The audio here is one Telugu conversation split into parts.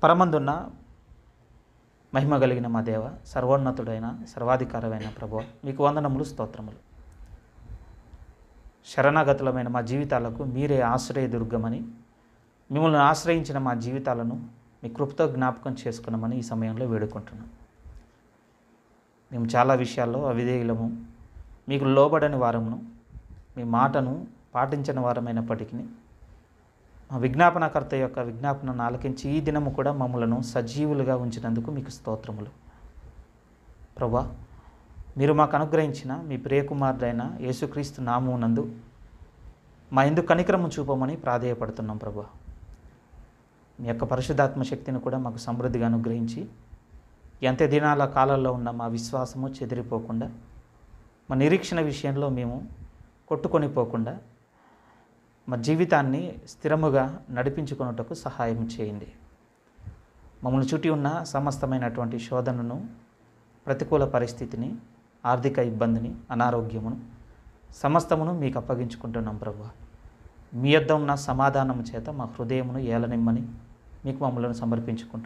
పరమందున్న మహిమ కలిగిన మా దేవ సర్వోన్నతుడైన సర్వాధికారమైన ప్రభు మీకు వందనములు స్తోత్రములు శరణాగతులమైన మా జీవితాలకు మీరే ఆశ్రయ దుర్గమని మిమ్మల్ని ఆశ్రయించిన మా జీవితాలను మీ కృపతో జ్ఞాపకం చేసుకున్నామని ఈ సమయంలో వేడుకుంటున్నాం మేము చాలా విషయాల్లో అవిధేయులము మీకు లోబడని వారమును మీ మాటను పాటించిన వారమైనప్పటికీ మా విజ్ఞాపనకర్త యొక్క విజ్ఞాపనను ఆలకించి ఈ దినము కూడా మమ్మలను సజీవులుగా ఉంచినందుకు మీకు స్తోత్రములు ప్రభా మీరు మాకు అనుగ్రహించిన మీ ప్రియకుమారుడైన యేసుక్రీస్తు నామమునందు మా ఎందుకు కనికరము చూపమని ప్రాధేయపడుతున్నాం ప్రభా మీ యొక్క పరిశుద్ధాత్మ శక్తిని కూడా మాకు సమృద్ధిగా అనుగ్రహించి ఎంత దినాల కాలంలో ఉన్న మా విశ్వాసము చెదిరిపోకుండా మా నిరీక్షణ విషయంలో మేము కొట్టుకొని పోకుండా మా జీవితాన్ని స్థిరముగా నడిపించుకున్నటకు సహాయం చేయండి మమ్మల్ని చుట్టి ఉన్న సమస్తమైనటువంటి శోధనను ప్రతికూల పరిస్థితిని ఆర్థిక ఇబ్బందిని అనారోగ్యమును సమస్తమును మీకు అప్పగించుకుంటున్నాం ప్రభు మీ యొద్ద ఉన్న సమాధానం చేత మా హృదయమును ఏలనిమ్మని మీకు మమ్మల్ని సమర్పించుకుంటూ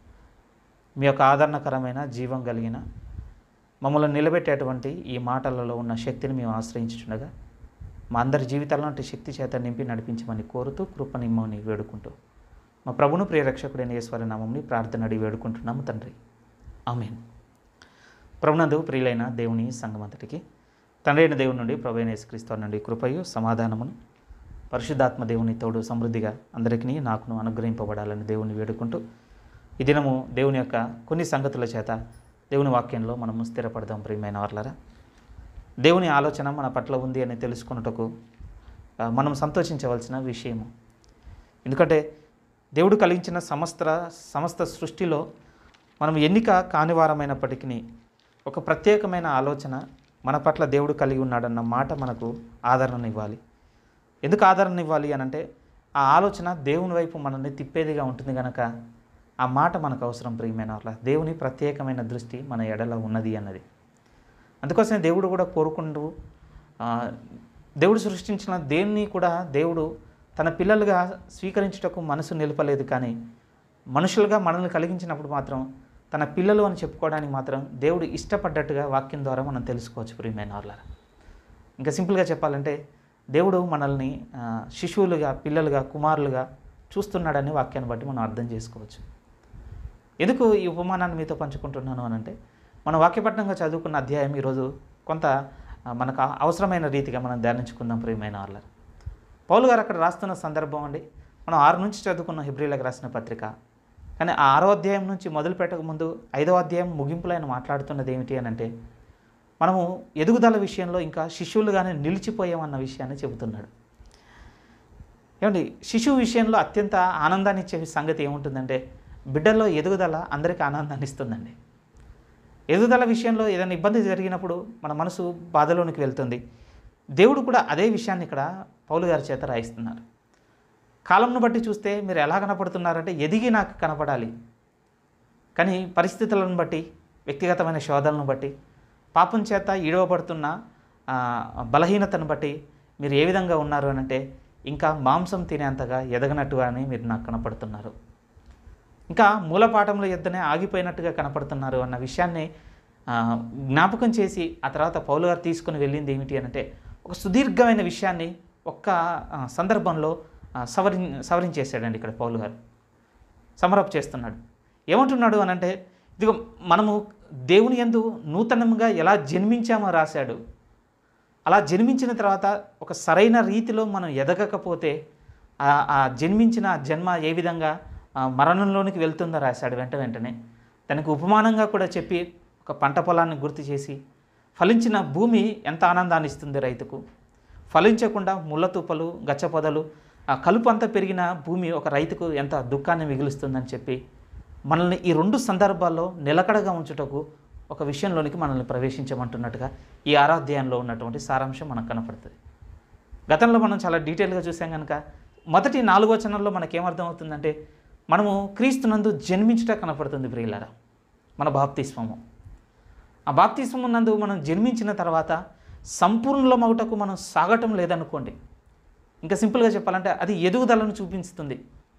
మీ యొక్క ఆదరణకరమైన జీవం కలిగిన మమ్మల్ని నిలబెట్టేటువంటి ఈ మాటలలో ఉన్న శక్తిని మేము ఆశ్రయించుండగా మా అందరి జీవితాల్లో అటు శక్తి చేత నింపి నడిపించమని కోరుతూ కృపనిమ్మని వేడుకుంటూ మా ప్రభును ప్రియరక్షకుడైన ఈశ్వర నామంని ప్రార్థన అడిగి వేడుకుంటున్నాము తండ్రి ఆమెన్ ప్రభునందు ప్రియులైన దేవుని సంగమంతటికి తండ్రి అయిన దేవుని నుండి ప్రభు అయిన యేసుక్రీస్తు నుండి కృపయు సమాధానమును పరిశుద్ధాత్మ దేవుని తోడు సమృద్ధిగా అందరికీ నాకును అనుగ్రహింపబడాలని దేవుని వేడుకుంటూ ఈ దినము దేవుని యొక్క కొన్ని సంగతుల చేత దేవుని వాక్యంలో మనము స్థిరపడదాం ప్రియమైన వాళ్ళరా దేవుని ఆలోచన మన పట్ల ఉంది అని తెలుసుకున్నటకు ఆ, మనం సంతోషించవలసిన విషయము ఎందుకంటే దేవుడు కలిగించిన సమస్త సమస్త సృష్టిలో మనం ఎన్నిక కానివారమైనప్పటికీ ఒక ప్రత్యేకమైన ఆలోచన మన పట్ల దేవుడు కలిగి ఉన్నాడన్న మాట మనకు ఆదరణ ఇవ్వాలి ఎందుకు ఆదరణ ఇవ్వాలి అని అంటే ఆ ఆలోచన దేవుని వైపు మనల్ని తిప్పేదిగా ఉంటుంది కనుక ఆ మాట మనకు అవసరం ప్రియమైన వాళ్ళ దేవుని ప్రత్యేకమైన దృష్టి మన ఎడల ఉన్నది అన్నది అందుకోసమే దేవుడు కూడా కోరుకుంటూ ఆ, దేవుడు సృష్టించిన దేన్ని కూడా దేవుడు తన పిల్లలుగా స్వీకరించుటకు మనసు నిలపలేదు కానీ మనుషులుగా మనల్ని కలిగించినప్పుడు మాత్రం తన పిల్లలు అని చెప్పుకోవడానికి మాత్రం దేవుడు ఇష్టపడ్డట్టుగా వాక్యం ద్వారా మనం తెలుసుకోవచ్చు ప్రియమైన వాళ్ళ ఇంకా సింపుల్గా చెప్పాలంటే దేవుడు మనల్ని ఆ, శిశువులుగా పిల్లలుగా కుమారులుగా చూస్తున్నాడని వాక్యాన్ని బట్టి మనం అర్థం చేసుకోవచ్చు ఎందుకు ఈ ఉపమానాన్ని మీతో పంచుకుంటున్నాను అని అంటే మన వాక్యపట్నంగా చదువుకున్న అధ్యాయం ఈరోజు కొంత ఆ, మనకు ఆ- అవసరమైన రీతిగా మనం ధ్యానించుకుందాం ప్రియమైన వాళ్ళ పౌలు గారు అక్కడ రాస్తున్న సందర్భం అండి మనం ఆరు నుంచి చదువుకున్న హిబ్రిలకు రాసిన పత్రిక కానీ ఆ ఆరో అధ్యాయం నుంచి మొదలు పెట్టక ముందు ఐదవ అధ్యాయం ముగింపులో ఆయన మాట్లాడుతున్నది ఏమిటి అని అంటే మనము ఎదుగుదల విషయంలో ఇంకా శిష్యులుగానే నిలిచిపోయామన్న విషయాన్ని చెబుతున్నాడు ఏమండి శిశువు విషయంలో అత్యంత ఆనందాన్ని ఇచ్చే సంగతి ఏముంటుందంటే బిడ్డల్లో ఎదుగుదల అందరికీ ఆనందాన్ని ఇస్తుందండి ఎదుగుదల విషయంలో ఏదైనా ఇబ్బంది జరిగినప్పుడు మన మనసు బాధలోనికి వెళ్తుంది దేవుడు కూడా అదే విషయాన్ని ఇక్కడ పౌలు గారి చేత రాయిస్తున్నారు కాలంను బట్టి చూస్తే మీరు ఎలా కనపడుతున్నారంటే ఎదిగి నాకు కనపడాలి కానీ పరిస్థితులను బట్టి వ్యక్తిగతమైన శోధనలను బట్టి పాపం చేత ఈడవబడుతున్న ఆ, బలహీనతను బట్టి మీరు ఏ విధంగా ఉన్నారు అని అంటే ఇంకా మాంసం తినేంతగా ఎదగనట్టుగానే మీరు నాకు కనపడుతున్నారు ఇంకా మూలపాఠంలో యుద్ధనే ఆగిపోయినట్టుగా కనపడుతున్నారు అన్న విషయాన్ని ఆ, జ్ఞాపకం చేసి ఆ తర్వాత పౌలు గారు తీసుకుని వెళ్ళింది ఏమిటి అని అంటే ఒక సుదీర్ఘమైన విషయాన్ని ఒక్క ఆ, సందర్భంలో ఆ, సవరి సవరించేశాడండి ఇక్కడ పౌలు గారు సమరప్ చేస్తున్నాడు ఏమంటున్నాడు అని అంటే ఇదిగో మనము దేవుని యందు నూతనంగా ఎలా జన్మించామో రాశాడు అలా జన్మించిన తర్వాత ఒక సరైన రీతిలో మనం ఎదగకపోతే ఆ- ఆ జన్మించిన ఆ జన్మ ఏ విధంగా ఆ, మరణంలోనికి వెళ్తుందో రాశాడు వెంట వెంటనే దానికి ఉపమానంగా కూడా చెప్పి ఒక పంట పొలాన్ని గుర్తు చేసి ఫలించిన భూమి ఎంత ఆనందాన్ని ఇస్తుంది రైతుకు ఫలించకుండా ముళ్ళ తుప్పలు గచ్చ పొదలు ఆ కలుపు అంతా పెరిగిన భూమి ఒక రైతుకు ఎంత దుఃఖాన్ని మిగులుస్తుందని చెప్పి మనల్ని ఈ రెండు సందర్భాల్లో నిలకడగా ఉంచుటకు ఒక విషయంలోనికి మనల్ని ప్రవేశించమంటున్నట్టుగా ఈ ఆరాధ్యాయంలో ఉన్నటువంటి సారాంశం మనకు కనపడుతుంది గతంలో మనం చాలా డీటెయిల్గా చూసాం కనుక మొదటి నాలుగో వచనంలో మనకేమర్థం అవుతుందంటే మనము క్రీస్తునందు జన్మించుట కనపడుతుంది ప్రియులారా మన బాప్తిస్వము ఆ బాప్తిస్వము నందు మనం జన్మించిన తర్వాత సంపూర్ణమవుటకు మనం సాగటం లేదనుకోండి ఇంకా సింపుల్గా చెప్పాలంటే అది ఎదుగుదలను చూపిస్తుంది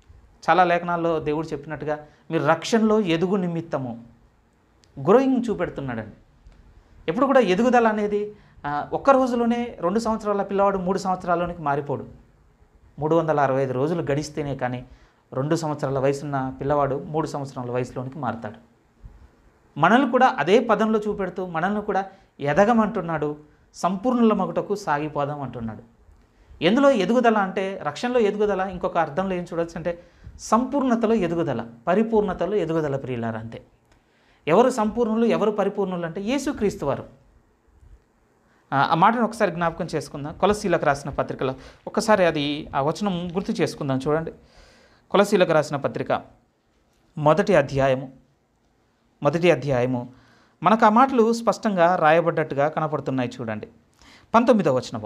చాలా లేఖనాల్లో దేవుడు చెప్పినట్టుగా మీరు రక్షణలో ఎదుగు నిమిత్తము గ్రోయింగ్ చూపెడుతున్నాడండి ఎప్పుడు కూడా ఎదుగుదల అనేది ఆ, ఒక్క రోజులోనే రెండు సంవత్సరాల పిల్లవాడు మూడు సంవత్సరాల్లోనికి మారిపోడు మూడు వందల అరవై ఐదు రోజులు గడిస్తేనే కానీ రెండు సంవత్సరాల వయసున్న పిల్లవాడు మూడు సంవత్సరాల వయసులోనికి మారుతాడు మనల్ని కూడా అదే పదంలో చూపెడుతూ మనల్ని కూడా ఎదగమంటున్నాడు సంపూర్ణుల మగుటకు సాగిపోదాం అంటున్నాడు ఎందులో ఎదుగుదల అంటే రక్షణలో ఎదుగుదల ఇంకొక అర్థంలో ఏం చూడొచ్చు అంటే సంపూర్ణతలో ఎదుగుదల పరిపూర్ణతలో ఎదుగుదల ప్రియులారు అంతే ఎవరు సంపూర్ణులు ఎవరు పరిపూర్ణులు అంటే యేసుక్రీస్తు వారు ఆ ఆ మాటను ఒకసారి జ్ఞాపకం చేసుకుందాం కొలసీలకు రాసిన పత్రికలో ఒకసారి అది ఆ వచనం గుర్తు చేసుకుందాం చూడండి కొలసీలకు రాసిన పత్రిక మొదటి అధ్యాయము మొదటి అధ్యాయము మనకు ఆ మాటలు స్పష్టంగా రాయబడ్డట్టుగా కనపడుతున్నాయి చూడండి పంతొమ్మిదవ వచనము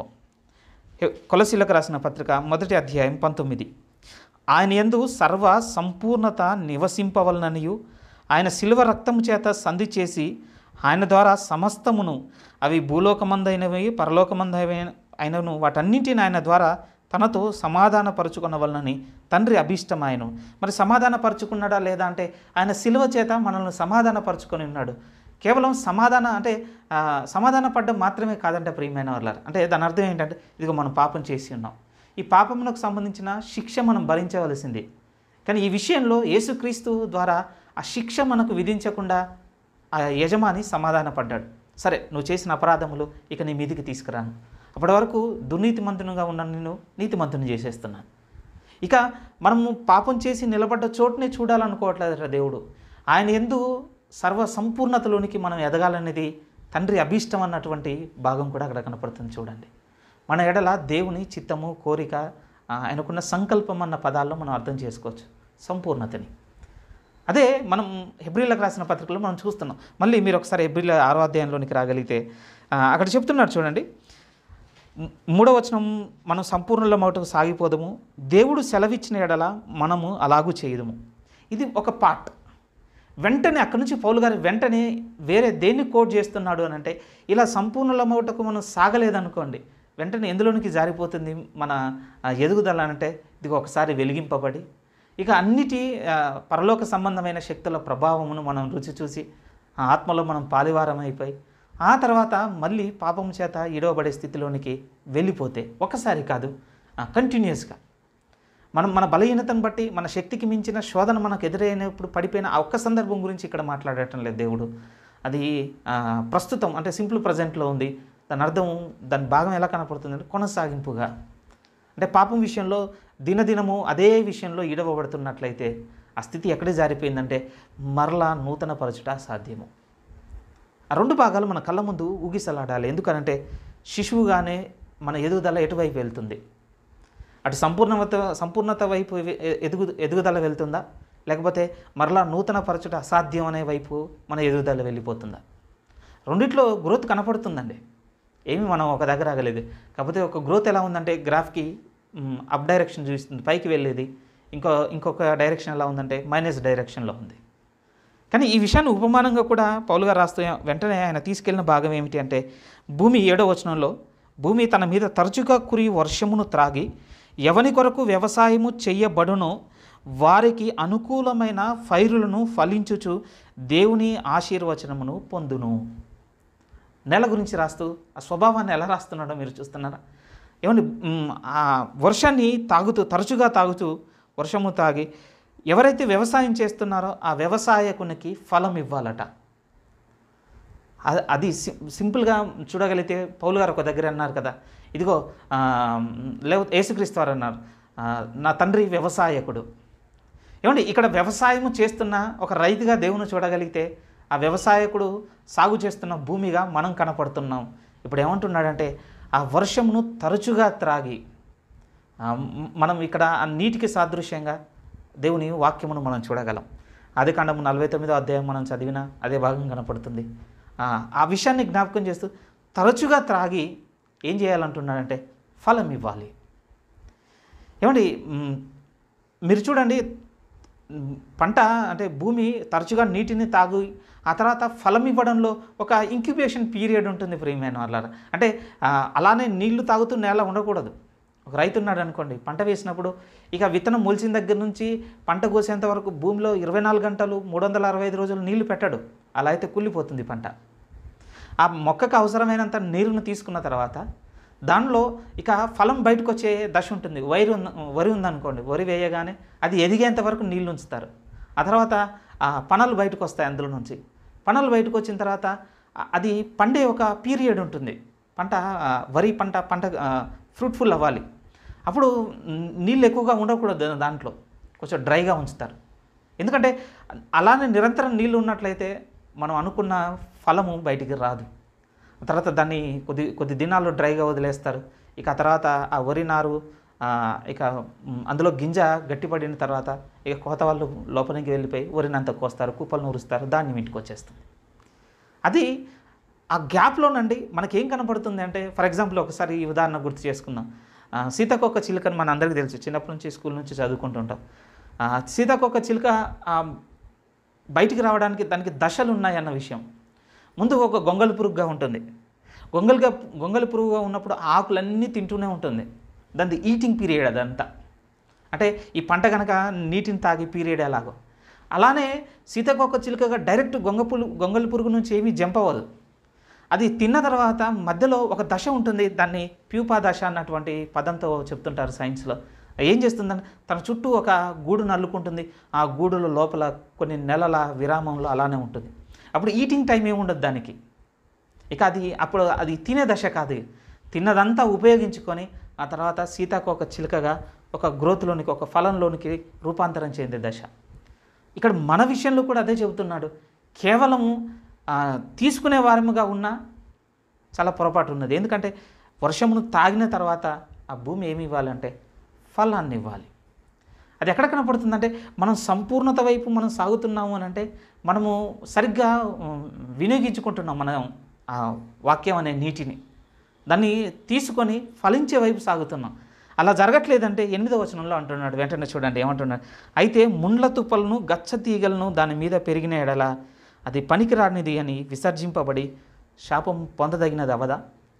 కొలసీలకు రాసిన పత్రిక మొదటి అధ్యాయం పంతొమ్మిది ఆయన యందు సర్వ సంపూర్ణత నివసింపవలననియు ఆయన శిల్వ రక్తము చేత సంధి చేసి ఆయన ద్వారా సమస్తమును అవి భూలోకమందైనవి పరలోకమందైన అయినను వాటన్నింటిని ఆయన ద్వారా తనతో సమాధానపరుచుకునవలనని తండ్రి అభీష్టమాయను మరి సమాధానపరుచుకున్నాడా లేదా అంటే ఆయన శిలువ చేత మనల్ని సమాధానపరుచుకొని ఉన్నాడు కేవలం సమాధాన అంటే ఆ, సమాధాన పడ్డం మాత్రమే కాదంటే ప్రియమైన వాళ్ళ అంటే దాని అర్థం ఏంటంటే ఇదిగో మనం పాపం చేసి ఉన్నాం ఈ పాపమునకు సంబంధించిన శిక్ష మనం భరించవలసింది కానీ ఈ విషయంలో యేసుక్రీస్తు ద్వారా ఆ శిక్ష మనకు విధించకుండా ఆ యజమాని సమాధానపడ్డాడు సరే నువ్వు చేసిన అపరాధములు ఇక నీ మీదికి తీసుకురాను అప్పటి వరకు దుర్నీతిమంతునిగా ఉన్న నిన్ను నీతిమంతుని చేసేస్తున్నాను ఇక మనము పాపం చేసి నిలబడ్డ చోటునే చూడాలనుకోవట్లేదు దేవుడు ఆయన ఎందు సర్వ సంపూర్ణతలోనికి మనం ఎదగాలనేది తండ్రి అభీష్టం అన్నటువంటి భాగం కూడా అక్కడ కనపడుతుంది చూడండి మన ఎడల దేవుని చిత్తము కోరిక ఆ, ఆయనకున్న సంకల్పం అన్న పదాల్లో మనం అర్థం చేసుకోవచ్చు సంపూర్ణతని అదే మనం హెబ్రిలకు రాసిన పత్రికలో మనం చూస్తున్నాం మళ్ళీ మీరు ఒకసారి హెబ్రిల ఆరో అధ్యాయంలోనికి రాగలిగితే ఆ, అక్కడ చెప్తున్నాడు చూడండి మ్- మూడో వచనం మనం సంపూర్ణల మౌటకు సాగిపోదము దేవుడు సెలవిచ్చిన ఎడల మనము అలాగూ చేయదము ఇది ఒక పార్ట్ వెంటనే అక్కడి నుంచి పౌలు గారు వెంటనే వేరే దేన్ని కోట్ చేస్తున్నాడు అని అంటే ఇలా సంపూర్ణల మౌటకు మనం సాగలేదనుకోండి వెంటనే ఎందులోనికి జారిపోతుంది మన ఆ, ఎదుగుదల అంటే ఇది ఒకసారి వెలిగింపబడి ఇక అన్నిటి ఆ, పరలోక సంబంధమైన శక్తుల ప్రభావమును మనం రుచి చూసి ఆ ఆత్మలో మనం పాలివారం అయిపోయి ఆ తర్వాత మళ్ళీ పాపం చేత ఇడవబడే స్థితిలోనికి వెళ్ళిపోతే ఒకసారి కాదు కంటిన్యూస్గా మనం మన బలహీనతను బట్టి మన శక్తికి మించిన శోధన మనకు ఎదురైనప్పుడు పడిపోయిన ఆ ఒక్క సందర్భం గురించి ఇక్కడ మాట్లాడటం లేదు దేవుడు అది ఆ, ప్రస్తుతం అంటే సింపుల్ ప్రజెంట్లో ఉంది దాని అర్థం దాని భాగం ఎలా కనపడుతుంది అంటే కొనసాగింపుగా అంటే పాపం విషయంలో దినదినము అదే విషయంలో ఈడవబడుతున్నట్లయితే ఆ స్థితి ఎక్కడే జారిపోయిందంటే మరలా నూతన పరచుట సాధ్యము ఆ రెండు భాగాలు మన కళ్ళ ముందు ఊగిసలాడాలి ఎందుకనంటే శిశువుగానే మన ఎదుగుదల ఎటువైపు వెళ్తుంది అటు సంపూర్ణత సంపూర్ణత వైపు ఎ- ఎదుగు ఎదుగుదల వెళ్తుందా లేకపోతే మరలా నూతన పరచుట అసాధ్యం అనే వైపు మన ఎదుగుదల వెళ్ళిపోతుందా రెండిట్లో గ్రోత్ కనపడుతుందండి ఏమి మనం ఒక దగ్గర ఆగలేదు కాకపోతే ఒక గ్రోత్ ఎలా ఉందంటే గ్రాఫ్కి అప్ డైరెక్షన్ చూస్తుంది పైకి వెళ్ళేది ఇంకో ఇంకొక డైరెక్షన్ ఎలా ఉందంటే మైనస్ డైరెక్షన్లో ఉంది కానీ ఈ విషయాన్ని ఉపమానంగా కూడా పౌలు గారు రాస్తూ వెంటనే ఆయన తీసుకెళ్లిన భాగం ఏమిటి అంటే భూమి ఏడో వచనంలో భూమి తన మీద తరచుగా కురి వర్షమును త్రాగి ఎవని కొరకు వ్యవసాయము చెయ్యబడునో వారికి అనుకూలమైన ఫైరులను ఫలించుచు దేవుని ఆశీర్వచనమును పొందును నెల గురించి రాస్తూ ఆ స్వభావాన్ని ఎలా రాస్తున్నాడో మీరు చూస్తున్నారా ఏమండి మ్, ఆ వర్షాన్ని తాగుతూ తరచుగా తాగుతూ వర్షము తాగి ఎవరైతే వ్యవసాయం చేస్తున్నారో ఆ వ్యవసాయకునికి ఫలం ఇవ్వాలట అ- అది సి- సింపుల్గా చూడగలిగితే పౌలు గారు ఒక దగ్గర అన్నారు కదా ఇదిగో ఆ, లేవ యేసుక్రీస్తు వారు అన్నారు ఆ, నా తండ్రి వ్యవసాయకుడు ఏమండి ఇక్కడ వ్యవసాయము చేస్తున్న ఒక రైతుగా దేవుని చూడగలిగితే ఆ వ్యవసాయకుడు సాగు చేస్తున్న భూమిగా మనం కనపడుతున్నాం ఇప్పుడు ఏమంటున్నాడంటే ఆ వర్షమును తరచుగా త్రాగి ఆ, మ్- మనం ఇక్కడ ఆ నీటికి సాదృశ్యంగా దేవుని వాక్యమును మనం చూడగలం ఆది కాండము నలభై తొమ్మిదో అధ్యాయం మనం చదివినా అదే భాగం కనపడుతుంది ఆ, ఆ విషయాన్ని జ్ఞాపకం చేస్తూ తరచుగా త్రాగి ఏం చేయాలంటున్నాడంటే ఫలం ఇవ్వాలి ఏమండి మ్, మీరు చూడండి మ్, పంట అంటే భూమి తరచుగా నీటిని తాగు ఆ తర్వాత ఫలం ఇవ్వడంలో ఒక ఇంక్యుబేషన్ పీరియడ్ ఉంటుంది ప్రియమైన వాళ్ళ అంటే ఆ, అలానే నీళ్లు తాగుతూ నేల ఉండకూడదు ఒక రైతు ఉన్నాడు అనుకోండి పంట వేసినప్పుడు ఇక విత్తనం మొలిచిన దగ్గర నుంచి పంట కోసేంత వరకు భూమిలో ఇరవై నాలుగు గంటలు మూడు వందల అరవై ఐదు రోజులు నీళ్లు పెట్టాడు అలా అయితే కుళ్ళిపోతుంది పంట ఆ మొక్కకు అవసరమైనంత నీరును తీసుకున్న తర్వాత దానిలో ఇక ఫలం బయటకు వచ్చే దశ ఉంటుంది వైరు ఉన్న వరి ఉందనుకోండి వరి వేయగానే అది ఎదిగేంత వరకు నీళ్ళు ఉంచుతారు ఆ తర్వాత ఆ పనలు బయటకు వస్తాయి అందులో నుంచి పనలు బయటకు వచ్చిన తర్వాత ఆ- అది పండే ఒక పీరియడ్ ఉంటుంది పంట ఆ, వరి పంట పంట ఫ్రూట్ఫుల్ అవ్వాలి అప్పుడు న్- నీళ్ళు ఎక్కువగా ఉండకూడదు దా- దాంట్లో కొంచెం డ్రైగా ఉంచుతారు ఎందుకంటే అలానే నిరంతరం నీళ్ళు ఉన్నట్లయితే మనం అనుకున్న ఫలము బయటికి రాదు ఆ తర్వాత దాన్ని కొద్ది కొద్ది దినాల్లో డ్రైగా వదిలేస్తారు ఇక ఆ తర్వాత ఆ వరి నారు ఆ, ఇక మ్, అందులో గింజ గట్టిపడిన తర్వాత ఇక కోత వాళ్ళు లోపలికి వెళ్ళిపోయి వరినంత కోస్తారు కుప్పలు నూరుస్తారు ధాన్యం ఇంటికి వచ్చేస్తుంది అది ఆ గ్యాప్లోనండి మనకేం కనపడుతుంది అంటే ఫర్ ఎగ్జాంపుల్ ఒకసారి ఈ ఉదాహరణ గుర్తు చేసుకుందాం ఆ, సీతాకొక చిలుకని మన అందరికీ తెలుసు చిన్నప్పటి నుంచి స్కూల్ నుంచి చదువుకుంటుంటాం ఆ, సీతాకొక చిలుక ఆ, బయటికి రావడానికి దానికి దశలు ఉన్నాయి అన్న విషయం ముందు ఒక గొంగళి పురుగుగా ఉంటుంది గొంగలిగా గొంగళి పురుగుగా ఉన్నప్పుడు ఆకులన్నీ తింటూనే ఉంటుంది దాని ఈటింగ్ పీరియడ్ అదంతా అంటే ఈ పంట కనుక నీటిని తాగే పీరియడ్ ఎలాగో అలానే సీతాకోక చిలుకగా డైరెక్ట్ గొంగ పులు గొంగళి పురుగు నుంచి ఏమీ జంప్ అవ్వదు అది తిన్న తర్వాత మధ్యలో ఒక దశ ఉంటుంది దాన్ని ప్యూపా దశ అన్నటువంటి పదంతో చెప్తుంటారు సైన్స్లో ఏం చేస్తుందని తన చుట్టూ ఒక గూడు నల్లుకుంటుంది ఆ గూడులో లోపల కొన్ని నెలల విరామంలో అలానే ఉంటుంది అప్పుడు ఈటింగ్ టైం ఏమి ఉండదు దానికి ఇక అది అప్పుడు అది తినే దశ కాదు తిన్నదంతా ఉపయోగించుకొని ఆ తర్వాత సీతాకోక చిలుకగా ఒక గ్రోత్లోనికి ఒక ఫలంలోనికి రూపాంతరం చెందే దశ ఇక్కడ మన విషయంలో కూడా అదే చెబుతున్నాడు కేవలము ఆ, తీసుకునే వారముగా ఉన్నా చాలా పొరపాటు ఉన్నది ఎందుకంటే వర్షమును తాగిన తర్వాత ఆ భూమి ఏమి ఇవ్వాలంటే ఫలాన్ని ఇవ్వాలి అది ఎక్కడ కనపడుతుందంటే మనం సంపూర్ణత వైపు మనం సాగుతున్నాము అని అంటే మనము సరిగ్గా ఉమ్, వినియోగించుకుంటున్నాం మనం ఆ వాక్యం అనే నీటిని దాన్ని తీసుకొని ఫలించే వైపు సాగుతున్నాం అలా జరగట్లేదంటే ఎనిమిదో వచనంలో అంటున్నాడు వెంటనే చూడండి ఏమంటున్నాడు అయితే ముండ్ల తుప్పలను గచ్చ తీగలను దాని మీద పెరిగిన ఎడల అది పనికిరానిది అని విసర్జింపబడి శాపం పొందదగినది అవదా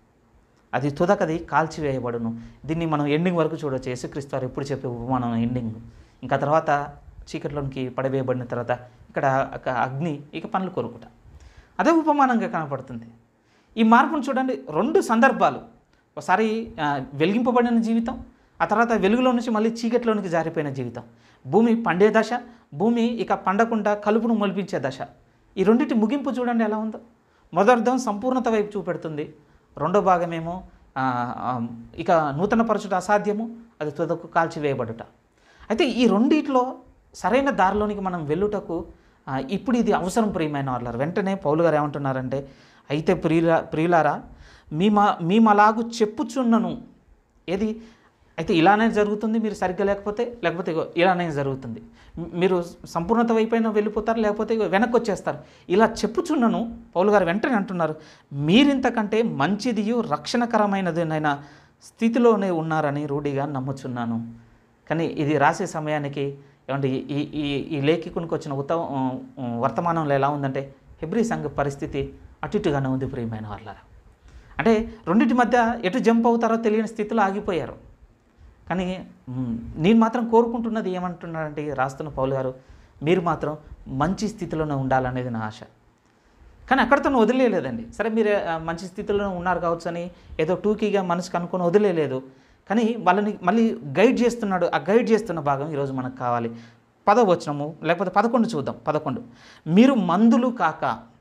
అది తుదకది కాల్చివేయబడును దీన్ని మనం ఎండింగ్ వరకు చూడవచ్చు యేసుక్రీస్తు వారు ఎప్పుడు చెప్పే ఉపమానం ఎండింగ్ ఇంకా తర్వాత చీకట్లోనికి పడవేయబడిన తర్వాత ఇక్కడ ఒక అగ్ని ఇక పనులు కొరుకుట అదే ఉపమానంగా కనపడుతుంది ఈ మార్పును చూడండి రెండు సందర్భాలు ఒకసారి ఆ, వెలిగింపబడిన జీవితం ఆ తర్వాత వెలుగులో నుంచి మళ్ళీ చీకట్లోనికి జారిపోయిన జీవితం భూమి పండే దశ భూమి ఇక పండకుండా కలుపును మొలిపించే దశ ఈ రెండింటి ముగింపు చూడండి ఎలా ఉందో మొదర్థం సంపూర్ణత వైపు చూపెడుతుంది రెండో భాగమేమో ఆ, ఆ, ఇక నూతన పరచుట అసాధ్యము అది తుదకు కాల్చివేయబడుట అయితే ఈ రెండిట్లో సరైన దారిలోనికి మనం వెళ్ళుటకు ఆ, ఇప్పుడు ఇది అవసరం ప్రియమైన వాళ్ళారు వెంటనే పౌలు గారు ఏమంటున్నారంటే అయితే ప్రియుల ప్రియులారా మేము మేమలాగు చెప్పుచున్నను ఏది అయితే ఇలానే జరుగుతుంది మీరు సరిగ్గా లేకపోతే లేకపోతే ఇగో ఇలానే జరుగుతుంది మ్- మీరు సంపూర్ణత వైపైన వెళ్ళిపోతారు లేకపోతే ఇగో వెనక్కి వచ్చేస్తారు ఇలా చెప్పుచున్నను పౌలు గారు వెంటనే అంటున్నారు మీరింతకంటే మంచిదియు రక్షణకరమైనదినైనా స్థితిలోనే ఉన్నారని రూఢిగా నమ్ముచున్నాను కానీ ఇది రాసే సమయానికి ఏమంటే ఈ- ఈ ఈ ఈ లేఖికునికి వచ్చిన ఉత్తమ వర్తమానంలో ఎలా ఉందంటే హెబ్రీ సంఘ పరిస్థితి అటు ఇటుగానే ఉంది ప్రియమైన వాళ్ళారా అంటే రెండింటి మధ్య ఎటు జంప్ అవుతారో తెలియని స్థితిలో ఆగిపోయారు కానీ మ్, నేను మాత్రం కోరుకుంటున్నది ఏమంటున్నారంటే ఈ రాస్తున్న పౌలు గారు మీరు మాత్రం మంచి స్థితిలోనే ఉండాలనేది నా ఆశ కానీ అక్కడితో వదిలేయలేదండి సరే మీరు ఆ, మంచి స్థితిలో ఉన్నారు కావచ్చు అని ఏదో టూకీగా మనసుకు అనుకొని వదిలేయలేదు కానీ వాళ్ళని మళ్ళీ గైడ్ చేస్తున్నాడు ఆ గైడ్ చేస్తున్న భాగం ఈరోజు మనకు కావాలి పదవచనము లేకపోతే పదకొండు చూద్దాం పదకొండు మీరు మందులు కాక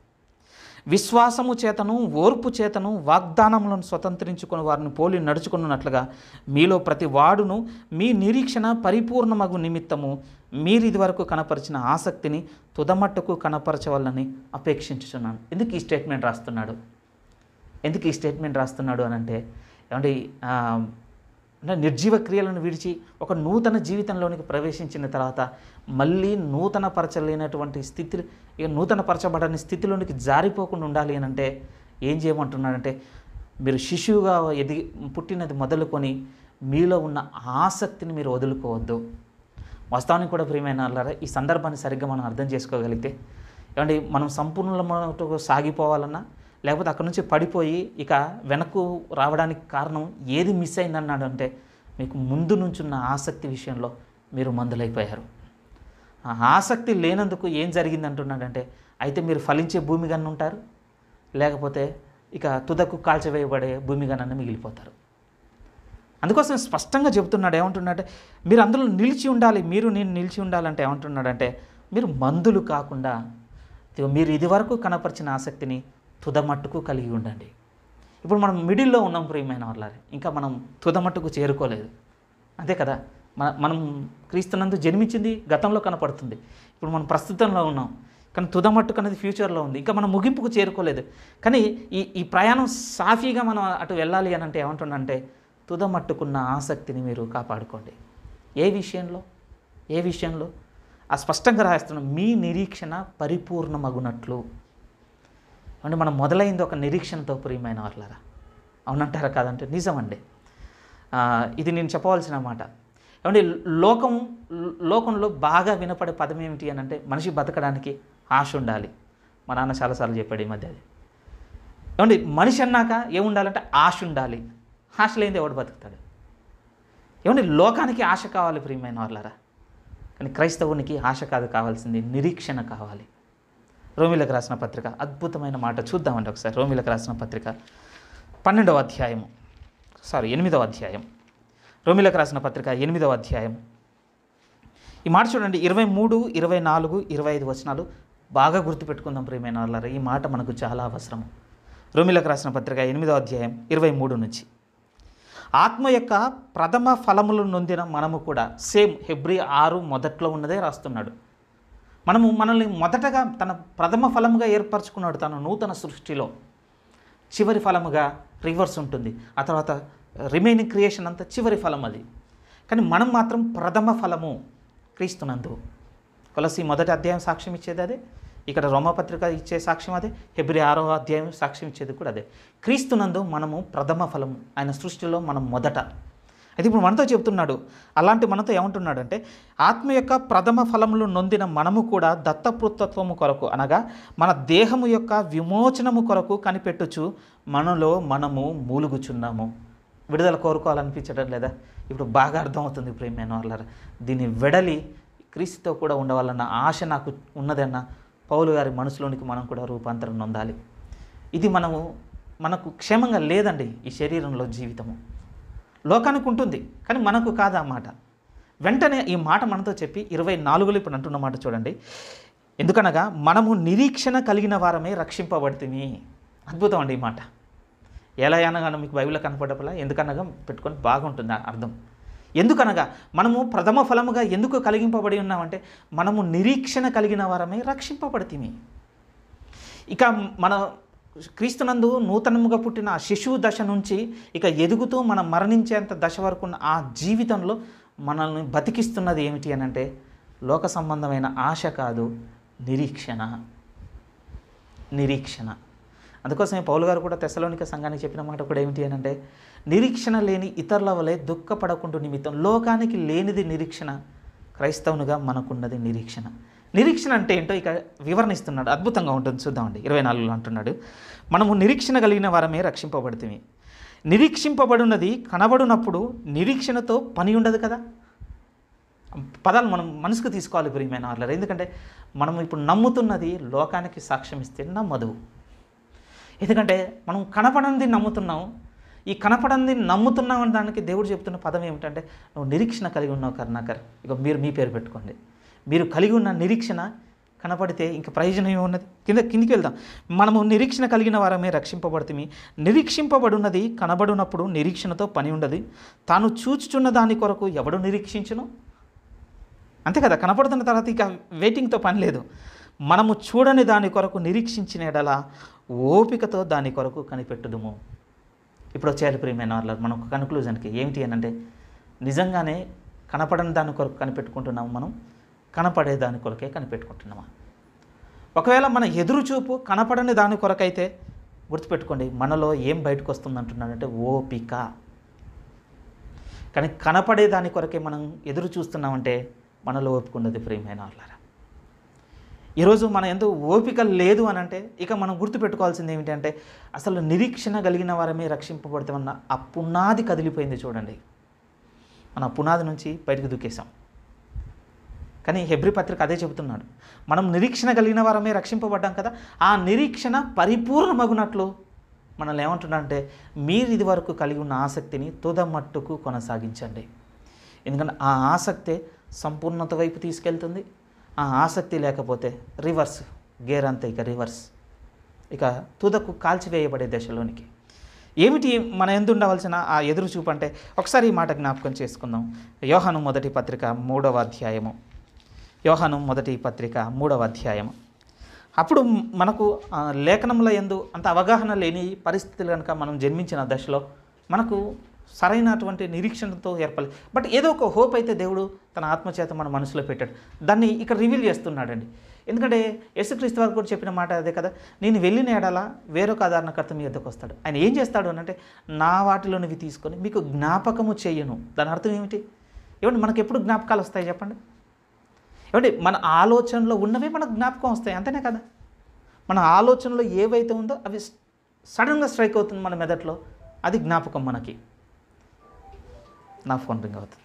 విశ్వాసము చేతను ఓర్పు చేతను వాగ్దానములను స్వతంత్రించుకుని వారిని పోలి నడుచుకున్నట్లుగా మీలో ప్రతి వాడును మీ నిరీక్షణ పరిపూర్ణమగు నిమిత్తము మీరు ఇదివరకు కనపరిచిన ఆసక్తిని తుదమట్టుకు కనపరచవాలని అపేక్షించుచున్నాను ఎందుకు ఈ స్టేట్మెంట్ రాస్తున్నాడు ఎందుకు ఈ స్టేట్మెంట్ రాస్తున్నాడు అని అంటే ఏమంటే ఆ, అంటే నిర్జీవ క్రియలను విడిచి ఒక నూతన జీవితంలోనికి ప్రవేశించిన తర్వాత మళ్ళీ నూతన పరచలేనటువంటి స్థితి ఇక నూతన పరచబడని స్థితిలోనికి జారిపోకుండా ఉండాలి అని అంటే ఏం చేయమంటున్నాడంటే మీరు శిశువుగా ఎదిగి పుట్టినది మొదలుకొని మీలో ఉన్న ఆసక్తిని మీరు వదులుకోవద్దు వాస్తవానికి కూడా ప్రియమైన వాళ్ళారా ఈ సందర్భాన్ని సరిగ్గా మనం అర్థం చేసుకోగలిగితే ఏమంటే మనం సంపూర్ణమైన సాగిపోవాలన్నా లేకపోతే అక్కడ నుంచి పడిపోయి ఇక వెనక్కు రావడానికి కారణం ఏది మిస్ అయిందన్నాడు అంటే మీకు ముందు నుంచున్న ఆసక్తి విషయంలో మీరు మందులైపోయారు ఆ ఆసక్తి లేనందుకు ఏం జరిగింది అంటున్నాడంటే అయితే మీరు ఫలించే భూమి గన్ను ఉంటారు లేకపోతే ఇక తుదకు కాల్చివేయబడే భూమి గనన్న మిగిలిపోతారు అందుకోసం స్పష్టంగా చెబుతున్నాడు ఏమంటున్నాడంటే మీరు అందులో నిలిచి ఉండాలి మీరు నేను నిలిచి ఉండాలంటే ఏమంటున్నాడంటే మీరు మందులు కాకుండా ఇదిగో మీరు ఇదివరకు కనపరిచిన ఆసక్తిని తుదమట్టుకు కలిగి ఉండండి ఇప్పుడు మనం మిడిల్లో ఉన్నాం ప్రియమైన వాళ్ళారే ఇంకా మనం తుదమట్టుకు చేరుకోలేదు అంతే కదా మన మనం క్రీస్తునందు జన్మించింది గతంలో కనపడుతుంది ఇప్పుడు మనం ప్రస్తుతంలో ఉన్నాం కానీ తుదమట్టుకు అనేది ఫ్యూచర్లో ఉంది ఇంకా మనం ముగింపుకు చేరుకోలేదు కానీ ఈ ఈ ప్రయాణం సాఫీగా మనం అటు వెళ్ళాలి అని అంటే ఏమంటుండంటే తుదమట్టుకున్న ఆసక్తిని మీరు కాపాడుకోండి ఏ విషయంలో ఏ విషయంలో ఆ స్పష్టంగా రాస్తున్నాం మీ నిరీక్షణ పరిపూర్ణమగునట్లు అంటే మనం మొదలైంది ఒక నిరీక్షణతో ప్రియమైన వాళ్ళరా అవునంటారా కాదంటే నిజమండి ఆ, ఇది నేను చెప్పవలసిన మాట ఏమంటే లోకం లోకంలో బాగా వినపడే పదం ఏమిటి అని అంటే మనిషి బతకడానికి ఆశ ఉండాలి మా నాన్న చాలాసార్లు చెప్పాడు ఈ మధ్య అది ఏమండి మనిషి అన్నాక ఏముండాలంటే ఆశ ఉండాలి ఆశ లేనిది ఎవడు బతుకుతాడు ఏమండి లోకానికి ఆశ కావాలి ప్రియమైన వాళ్ళరా కానీ క్రైస్తవునికి ఆశ కాదు కావాల్సింది నిరీక్షణ కావాలి రోమిలకు రాసిన పత్రిక అద్భుతమైన మాట చూద్దామండి ఒకసారి రోమిలకు రాసిన పత్రిక పన్నెండవ అధ్యాయము సారీ ఎనిమిదవ అధ్యాయం రోమిలకు రాసిన పత్రిక ఎనిమిదవ అధ్యాయం ఈ మాట చూడండి ఇరవై మూడు ఇరవై నాలుగు ఇరవై ఐదు వచనాలు బాగా గుర్తుపెట్టుకుందాం ప్రియమైన వాళ్ళారా ఈ మాట మనకు చాలా అవసరం రోమిలకు రాసిన పత్రిక ఎనిమిదవ అధ్యాయం ఇరవై మూడు నుంచి ఆత్మ యొక్క ప్రథమ ఫలములు నొందిన మనము కూడా సేమ్ హెబ్రి ఆరు మొదట్లో ఉన్నదే రాస్తున్నాడు మనము మనల్ని మొదటగా తన ప్రథమ ఫలముగా ఏర్పరచుకున్నాడు తన నూతన సృష్టిలో చివరి ఫలముగా రివర్స్ ఉంటుంది ఆ తర్వాత రిమైనింగ్ క్రియేషన్ అంతా చివరి ఫలం అది కానీ మనం మాత్రం ప్రథమ ఫలము క్రీస్తునందు కొలసి మొదటి అధ్యాయం సాక్ష్యం ఇచ్చేది అదే ఇక్కడ రోమపత్రిక ఇచ్చే సాక్ష్యం అదే హెబ్రి ఆరో అధ్యాయం సాక్ష్యం ఇచ్చేది కూడా అదే క్రీస్తునందు మనము ప్రథమ ఫలము ఆయన సృష్టిలో మనం మొదట అయితే ఇప్పుడు మనతో చెప్తున్నాడు అలాంటి మనతో ఏమంటున్నాడంటే ఆత్మ యొక్క ప్రథమ ఫలములు నొందిన మనము కూడా దత్తపుత్రత్వము కొరకు అనగా మన దేహము యొక్క విమోచనము కొరకు కనిపెట్టుచు మనలో మనము మూలుగుచున్నాము విడుదల కోరుకోవాలనిపించడం లేదా ఇప్పుడు బాగా అర్థమవుతుంది ప్రేమైన వాళ్ళ దీన్ని వెడలి క్రీస్తుతో కూడా ఉండవాలన్న ఆశ నాకు ఉన్నదన్న పౌలు గారి మనసులోనికి మనం కూడా రూపాంతరం నొందాలి ఇది మనము మనకు క్షేమంగా లేదండి ఈ శరీరంలో జీవితము లోకానికి ఉంటుంది కానీ మనకు కాదు ఆ మాట వెంటనే ఈ మాట మనతో చెప్పి ఇరవై నాలుగులో ఇప్పుడు అంటున్న మాట చూడండి ఎందుకనగా మనము నిరీక్షణ కలిగిన వారమే రక్షింపబడితిమి అద్భుతం అండి ఈ మాట ఎలా అనగా మీకు బైబిల్లో కనపడపలా ఎందుకనగా పెట్టుకొని బాగుంటుంది ఆ అర్థం ఎందుకనగా మనము ప్రథమ ఫలముగా ఎందుకు కలిగింపబడి ఉన్నామంటే మనము నిరీక్షణ కలిగిన వారమే రక్షింపబడితిమి ఇక మన క్రీస్తునందు నూతనముగా పుట్టిన ఆ శిశువు దశ నుంచి ఇక ఎదుగుతూ మనం మరణించేంత దశ వరకు ఉన్న ఆ జీవితంలో మనల్ని బతికిస్తున్నది ఏమిటి అని అంటే లోక సంబంధమైన ఆశ కాదు నిరీక్షణ నిరీక్షణ అందుకోసమే పౌలు గారు కూడా తెసలోనిక సంఘానికి చెప్పిన మాట కూడా ఏమిటి అని అంటే నిరీక్షణ లేని ఇతరుల వలె దుఃఖపడకుండా నిమిత్తం లోకానికి లేనిది నిరీక్షణ క్రైస్తవునిగా మనకున్నది నిరీక్షణ నిరీక్షణ అంటే ఏంటో ఇక వివరణ ఇస్తున్నాడు అద్భుతంగా ఉంటుంది చూద్దామండి ఇరవై నాలుగులో అంటున్నాడు మనము నిరీక్షణ కలిగిన వారమే రక్షింపబడుతుంది నిరీక్షింపబడినది కనబడినప్పుడు నిరీక్షణతో పని ఉండదు కదా పదాలు మనం మనసుకు తీసుకోవాలి ప్రియమైన వాళ్ళ ఎందుకంటే మనం ఇప్పుడు నమ్ముతున్నది లోకానికి సాక్ష్యం ఇస్తే నమ్మదు ఎందుకంటే మనం కనపడంది నమ్ముతున్నాం ఈ కనపడంది నమ్ముతున్నాం అనే దానికి దేవుడు చెప్తున్న పదం ఏమిటంటే నువ్వు నిరీక్షణ కలిగి ఉన్నావు కరుణాకర్ ఇక మీరు మీ పేరు పెట్టుకోండి మీరు కలిగి ఉన్న నిరీక్షణ కనపడితే ఇంకా ప్రయోజనం ఏమున్నది కింద కిందికి వెళ్దాం మనము నిరీక్షణ కలిగిన వారమే రక్షింపబడుతుంది నిరీక్షింపబడున్నది కనబడినప్పుడు నిరీక్షణతో పని ఉండదు తాను చూచుచున్న దాని కొరకు ఎవడు నిరీక్షించును అంతే కదా కనపడుతున్న తర్వాత ఇక వెయిటింగ్తో పని లేదు మనము చూడని దాని కొరకు నిరీక్షించిన ఎడల ఓపికతో దాని కొరకు కనిపెట్టుదుము ఇప్పుడు వచ్చేయాలి ప్రియమైన వాళ్ళ మనం ఒక కన్క్లూజన్కి ఏమిటి అని అంటే నిజంగానే కనపడని దాని కొరకు కనిపెట్టుకుంటున్నాము మనం కనపడే దాని కొరకే కనిపెట్టుకుంటున్నామా ఒకవేళ మన ఎదురు చూపు కనపడని దాని కొరకైతే గుర్తుపెట్టుకోండి మనలో ఏం బయటకు వస్తుంది అంటున్నాడంటే ఓపిక కానీ కనపడే దాని కొరకే మనం ఎదురు చూస్తున్నామంటే మనలో ఓపిక ఉండదు ప్రియమైన వాళ్ళారా ఈరోజు మన ఎంతో ఓపిక లేదు అని అంటే ఇక మనం గుర్తుపెట్టుకోవాల్సింది ఏమిటంటే అసలు నిరీక్షణ కలిగిన వారమే రక్షింపబడతామన్న ఆ పునాది కదిలిపోయింది చూడండి మన పునాది నుంచి బయటకు దూకేశాం కానీ హెబ్రి పత్రిక అదే చెబుతున్నాడు మనం నిరీక్షణ కలిగిన వారమే రక్షింపబడ్డాం కదా ఆ నిరీక్షణ పరిపూర్ణమగునట్లు మనల్ని ఏమంటున్నాడంటే మీరు ఇది వరకు కలిగి ఉన్న ఆసక్తిని తుదమట్టుకు కొనసాగించండి ఎందుకంటే ఆ ఆసక్తే సంపూర్ణత వైపు తీసుకెళ్తుంది ఆ ఆసక్తి లేకపోతే రివర్స్ గేర్ అంతే ఇక రివర్స్ ఇక తుదకు కాల్చివేయబడే దశలోనికి ఏమిటి మన ఎందు ఉండవలసిన ఆ ఎదురు చూపు అంటే ఒకసారి ఈ మాట జ్ఞాపకం చేసుకుందాం యోహాను మొదటి పత్రిక మూడవ అధ్యాయము యోహాను మొదటి పత్రిక మూడవ అధ్యాయము అప్పుడు మనకు ఆ, లేఖనముల ఎందు అంత అవగాహన లేని పరిస్థితులు కనుక మనం జన్మించిన దశలో మనకు సరైనటువంటి నిరీక్షణతో ఏర్పడలేదు బట్ ఏదో ఒక హోప్ అయితే దేవుడు తన ఆత్మచేత మన మనసులో పెట్టాడు దాన్ని ఇక్కడ రివీల్ చేస్తున్నాడండి ఎందుకంటే యేసుక్రీస్తు వారు కూడా చెప్పిన మాట అదే కదా నేను వెళ్ళిన ఎడల వేరొక ఆధారణకర్త మీ వద్దకు వస్తాడు ఆయన ఏం చేస్తాడు అని అంటే నా వాటిలోనివి తీసుకొని మీకు జ్ఞాపకము చేయను దాని అర్థం ఏమిటి ఏమండి మనకి ఎప్పుడు జ్ఞాపకాలు వస్తాయి చెప్పండి ఏమండి మన ఆలోచనలో ఉన్నవే మనకు జ్ఞాపకం వస్తాయి అంతేనే కదా మన ఆలోచనలో ఏవైతే ఉందో అవి సడన్గా స్ట్రైక్ అవుతుంది మన మెదట్లో అది జ్ఞాపకం మనకి నా ఫోన్ రింగ్ అవుతుంది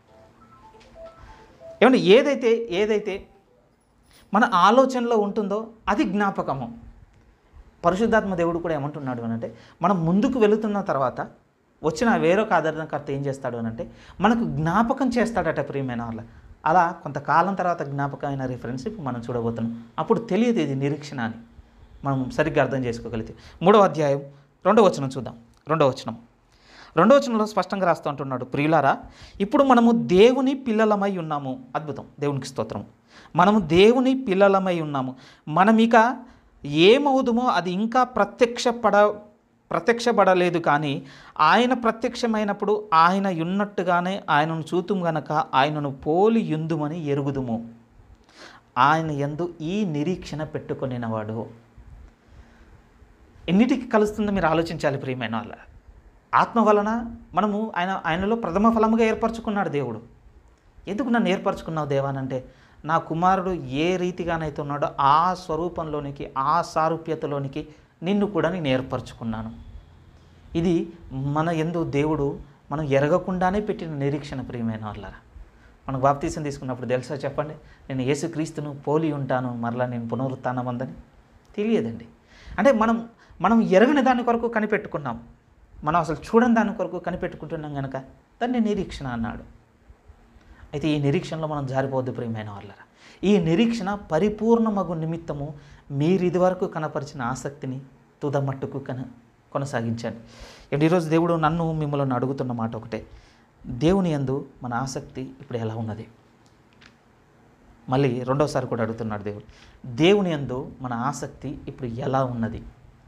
ఏమండి ఏదైతే ఏదైతే మన ఆలోచనలో ఉంటుందో అది జ్ఞాపకము పరిశుద్ధాత్మ దేవుడు కూడా ఏమంటున్నాడు అని అంటే మనం ముందుకు వెళుతున్న తర్వాత వచ్చిన వేరొక ఆదరణకర్త ఏం చేస్తాడు అని అంటే మనకు జ్ఞాపకం చేస్తాడట ప్రియమైన వాళ్ళ అలా కొంతకాలం తర్వాత జ్ఞాపకమైన రిఫరెన్స్ ఇప్పుడు మనం చూడబోతున్నాం అప్పుడు తెలియదు ఇది నిరీక్షణ అని మనం సరిగ్గా అర్థం చేసుకోగలిగితే మూడవ అధ్యాయం రెండవ వచనం చూద్దాం రెండవ వచనం రెండవ వచనంలో స్పష్టంగా రాస్తూ అంటున్నాడు ప్రియులారా ఇప్పుడు మనము దేవుని పిల్లలమై ఉన్నాము అద్భుతం దేవునికి స్తోత్రం మనము దేవుని పిల్లలమై ఉన్నాము మనం ఇక ఏమవుదుమో అది ఇంకా ప్రత్యక్షపడ ప్రత్యక్షపడలేదు కానీ ఆయన ప్రత్యక్షమైనప్పుడు ఆయన ఉన్నట్టుగానే ఆయనను చూతుము గనక ఆయనను పోలి యుందుమని ఎరుగుదుము ఆయన ఎందు ఈ నిరీక్షణ పెట్టుకొనినవాడు ఎన్నిటికి కలుస్తుందో మీరు ఆలోచించాలి ప్రియమైన వాళ్ళ ఆత్మ వలన మనము ఆయన ఆయనలో ప్రథమ ఫలముగా ఏర్పరచుకున్నాడు దేవుడు ఎందుకు నన్ను ఏర్పరచుకున్నావు దేవానంటే నా కుమారుడు ఏ రీతిగానైతే ఉన్నాడో ఆ స్వరూపంలోనికి ఆ సారూప్యతలోనికి నిన్ను కూడా నేను ఏర్పరచుకున్నాను ఇది మన ఎందు దేవుడు మనం ఎరగకుండానే పెట్టిన నిరీక్షణ ప్రియమైన వాళ్ళరా మనకు బాప్తీసం తీసుకున్నప్పుడు తెలుసా చెప్పండి నేను యేసుక్రీస్తును పోలి ఉంటాను మరలా నేను పునరుత్నమందని తెలియదండి అంటే మనం మనం ఎరగని దాని కొరకు కనిపెట్టుకున్నాం మనం అసలు చూడని దాని కొరకు కనిపెట్టుకుంటున్నాం కనుక దాన్ని నిరీక్షణ అన్నాడు అయితే ఈ నిరీక్షణలో మనం జారిపోవద్దు ప్రియమైన వాళ్ళరా ఈ నిరీక్షణ పరిపూర్ణమగు నిమిత్తము మీరు ఇదివరకు కనపరిచిన ఆసక్తిని తుదమట్టుకు కన కొనసాగించండి ఇప్పుడు ఈరోజు దేవుడు నన్ను మిమ్మల్ని అడుగుతున్న మాట ఒకటే దేవుని యందు మన ఆసక్తి ఇప్పుడు ఎలా ఉన్నది మళ్ళీ రెండోసారి కూడా అడుగుతున్నాడు దేవుడు దేవుని యందు మన ఆసక్తి ఇప్పుడు ఎలా ఉన్నది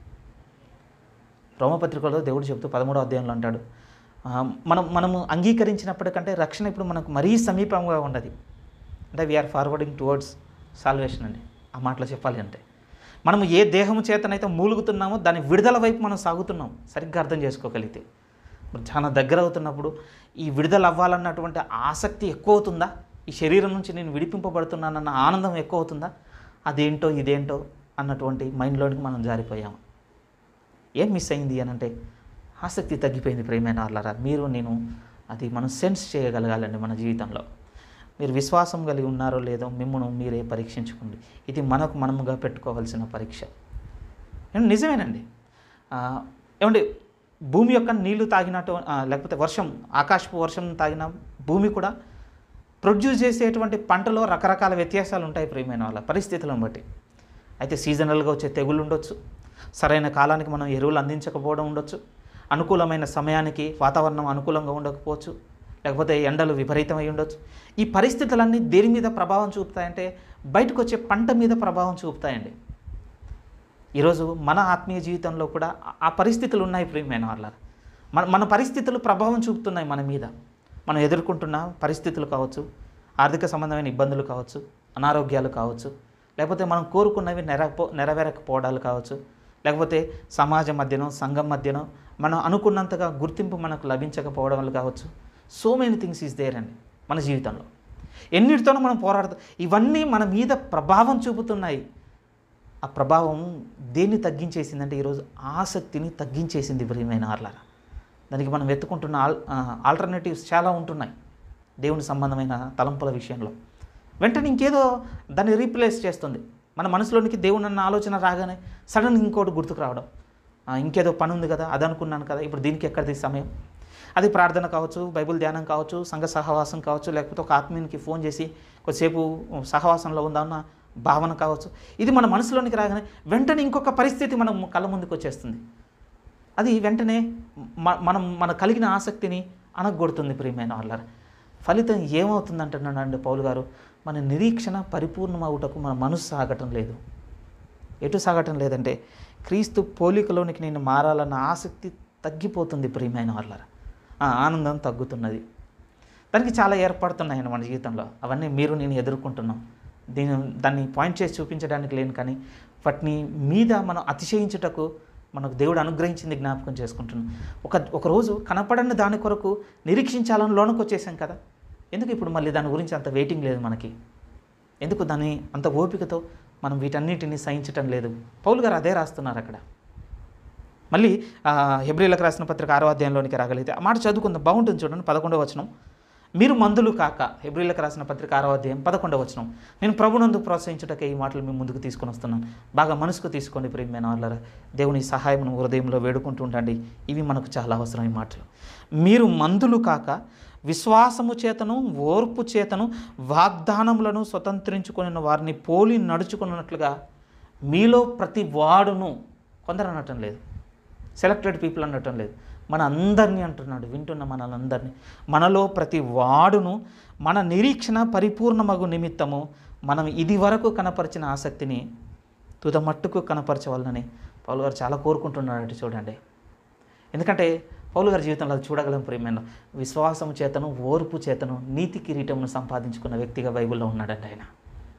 రోమపత్రికలో దేవుడు చెప్తూ పదమూడో అధ్యాయంలో అంటాడు ఆ, మనం మనము అంగీకరించినప్పటికంటే రక్షణ ఇప్పుడు మనకు మరీ సమీపంగా ఉన్నది అంటే వీఆర్ ఫార్వర్డింగ్ టువర్డ్స్ సాల్వేషన్ అండి ఆ మాటలో చెప్పాలి అంటే మనము ఏ దేహము చేతనైతే మూలుగుతున్నామో దాని విడుదల వైపు మనం సాగుతున్నాం సరిగ్గా అర్థం చేసుకోగలిగితే మరి చాలా దగ్గర అవుతున్నప్పుడు ఈ విడుదల అవ్వాలన్నటువంటి ఆసక్తి ఎక్కువ అవుతుందా ఈ శరీరం నుంచి నేను విడిపింపబడుతున్నానన్న ఆనందం ఎక్కువ అవుతుందా అదేంటో ఇదేంటో అన్నటువంటి మైండ్లోనికి మనం జారిపోయాము ఏం మిస్ అయింది అని అంటే ఆసక్తి తగ్గిపోయింది ప్రేమైన వాళ్ళరా మీరు నేను అది మనం సెన్స్ చేయగలగాలండి మన జీవితంలో మీరు విశ్వాసం కలిగి ఉన్నారో లేదో మిమ్మల్ని మీరే పరీక్షించుకోండి ఇది మనకు మనముగా పెట్టుకోవాల్సిన పరీక్ష ఏమండి, నిజమేనండి ఆ, ఏమండి భూమి యొక్క నీళ్లు తాగినట్టు ఆ, లేకపోతే వర్షం ఆకాశపు వర్షం తాగిన భూమి కూడా ప్రొడ్యూస్ చేసేటువంటి పంటలో రకరకాల వ్యత్యాసాలు ఉంటాయి ప్రియమైన వాళ్ళ పరిస్థితులను బట్టి అయితే సీజనల్గా వచ్చే తెగులు ఉండొచ్చు సరైన కాలానికి మనం ఎరువులు అందించకపోవడం ఉండొచ్చు అనుకూలమైన సమయానికి వాతావరణం అనుకూలంగా ఉండకపోవచ్చు లేకపోతే ఎండలు విపరీతమై ఉండొచ్చు ఈ పరిస్థితులన్నీ దేని మీద ప్రభావం చూపుతాయంటే బయటకు వచ్చే పంట మీద ప్రభావం చూపుతాయండి ఈరోజు మన ఆత్మీయ జీవితంలో కూడా ఆ- ఆ పరిస్థితులు ఉన్నాయి ప్రియమైన వాళ్ళ మన మన పరిస్థితులు ప్రభావం చూపుతున్నాయి మన మీద మనం ఎదుర్కొంటున్న పరిస్థితులు కావచ్చు ఆర్థిక సంబంధమైన ఇబ్బందులు కావచ్చు అనారోగ్యాలు కావచ్చు లేకపోతే మనం కోరుకున్నవి నెరపో నెరవేరకపోవడాలు కావచ్చు లేకపోతే సమాజం మధ్యనో సంఘం మధ్యనో మనం అనుకున్నంతగా గుర్తింపు మనకు లభించకపోవడం వల్ల కావచ్చు so many things is there అండి మన జీవితంలో ఎన్నిటితోనూ మనం పోరాడుతాం ఇవన్నీ మన మీద ప్రభావం చూపుతున్నాయి ఆ ప్రభావం దేన్ని తగ్గించేసిందంటే ఈరోజు ఆసక్తిని తగ్గించేసింది ప్రియమైన ఆర్లారా దానికి మనం వెతుకుంటున్న ఆల్ ఆల్టర్నేటివ్స్ చాలా ఉంటున్నాయి దేవుని సంబంధమైన తలంపుల విషయంలో వెంటనే ఇంకేదో దాన్ని రీప్లేస్ చేస్తుంది మన మనసులోనికి దేవుని అన్న ఆలోచన రాగానే సడన్ ఇంకోటి గుర్తుకు రావడం ఆ, ఇంకేదో పని ఉంది కదా అది అనుకున్నాను కదా ఇప్పుడు దీనికి ఎక్కడిది సమయం అది ప్రార్థన కావచ్చు బైబిల్ ధ్యానం కావచ్చు సంఘ సహవాసం కావచ్చు లేకపోతే ఒక ఆత్మీయునికి ఫోన్ చేసి కొద్దిసేపు సహవాసంలో ఉందామన్న భావన కావచ్చు ఇది మన మనసులోనికి రాగానే వెంటనే ఇంకొక పరిస్థితి మనం కళ్ళ ముందుకు వచ్చేస్తుంది అది వెంటనే మ- మనం మన కలిగిన ఆసక్తిని అనగొడుతుంది ప్రియమైన వాళ్ళ ఫలితం ఏమవుతుందంటున్నానండి పౌలు గారు మన నిరీక్షణ పరిపూర్ణమవుటకు మన మనసు సాగటం లేదు ఎటు సాగటం లేదంటే క్రీస్తు పోలికలోనికి నేను మారాలన్న ఆసక్తి తగ్గిపోతుంది ప్రియమైన వాళ్ళ ఆనందం తగ్గుతున్నది దానికి చాలా ఏర్పడుతున్నాయండి మన జీవితంలో అవన్నీ మీరు నేను ఎదుర్కొంటున్నాం దీని దాన్ని పాయింట్ చేసి చూపించడానికి లేను కానీ వాటిని మీద మనం అతిశయించుటకు మనకు దేవుడు అనుగ్రహించింది జ్ఞాపకం చేసుకుంటున్నాం ఒక ఒకరోజు కనపడని దాని కొరకు నిరీక్షించాలని లోనకు వచ్చేసాం కదా ఎందుకు ఇప్పుడు మళ్ళీ దాని గురించి అంత వెయిటింగ్ లేదు మనకి ఎందుకు దాన్ని అంత ఓపికతో మనం వీటన్నిటిని సహించటం లేదు పౌలు గారు అదే రాస్తున్నారు అక్కడ మళ్ళీ ఆ, హెబ్రిలకు రాసిన పత్రిక ఆరో అధ్యాయంలోనికి రాగలిగితే ఆ మాట చదువుకుందాం బాగుంటుంది చూడండి పదకొండవ వచనం మీరు మందులు కాక హెబ్రిలకు రాసిన పత్రిక ఆరో అధ్యాయం పదకొండవ వచనం నేను ప్రభునందు ప్రోత్సహించుటకే ఈ మాటలు మీ ముందుకు తీసుకొని వస్తున్నాను బాగా మనసుకు తీసుకోండి ప్రియమైన వాళ్ళరా దేవుని సహాయం హృదయంలో వేడుకుంటూ ఉండండి ఇవి మనకు చాలా అవసరం ఈ మాటలు మీరు మందులు కాక విశ్వాసము చేతను ఓర్పు చేతను వాగ్దానములను స్వతంత్రించుకుని వారిని పోలి నడుచుకున్నట్లుగా మీలో ప్రతి వాడును కొందరు అనటం లేదు సెలెక్టెడ్ పీపుల్ అనటం లేదు మన అందరినీ అంటున్నాడు వింటున్న మనలందరినీ మనలో ప్రతి వాడును మన నిరీక్షణ పరిపూర్ణమగు నిమిత్తము మనం ఇది వరకు కనపరిచిన ఆసక్తిని తుద మట్టుకు కనపరచవాలని పౌలు గారు చాలా కోరుకుంటున్నాడు చూడండి ఎందుకంటే పౌలు గారి జీవితంలో అది చూడగలం ప్రియమైన విశ్వాసము చేతను ఓర్పు చేతను నీతి కిరీటమును సంపాదించుకున్న వ్యక్తిగా బైబిల్లో ఉన్నాడండి ఆయన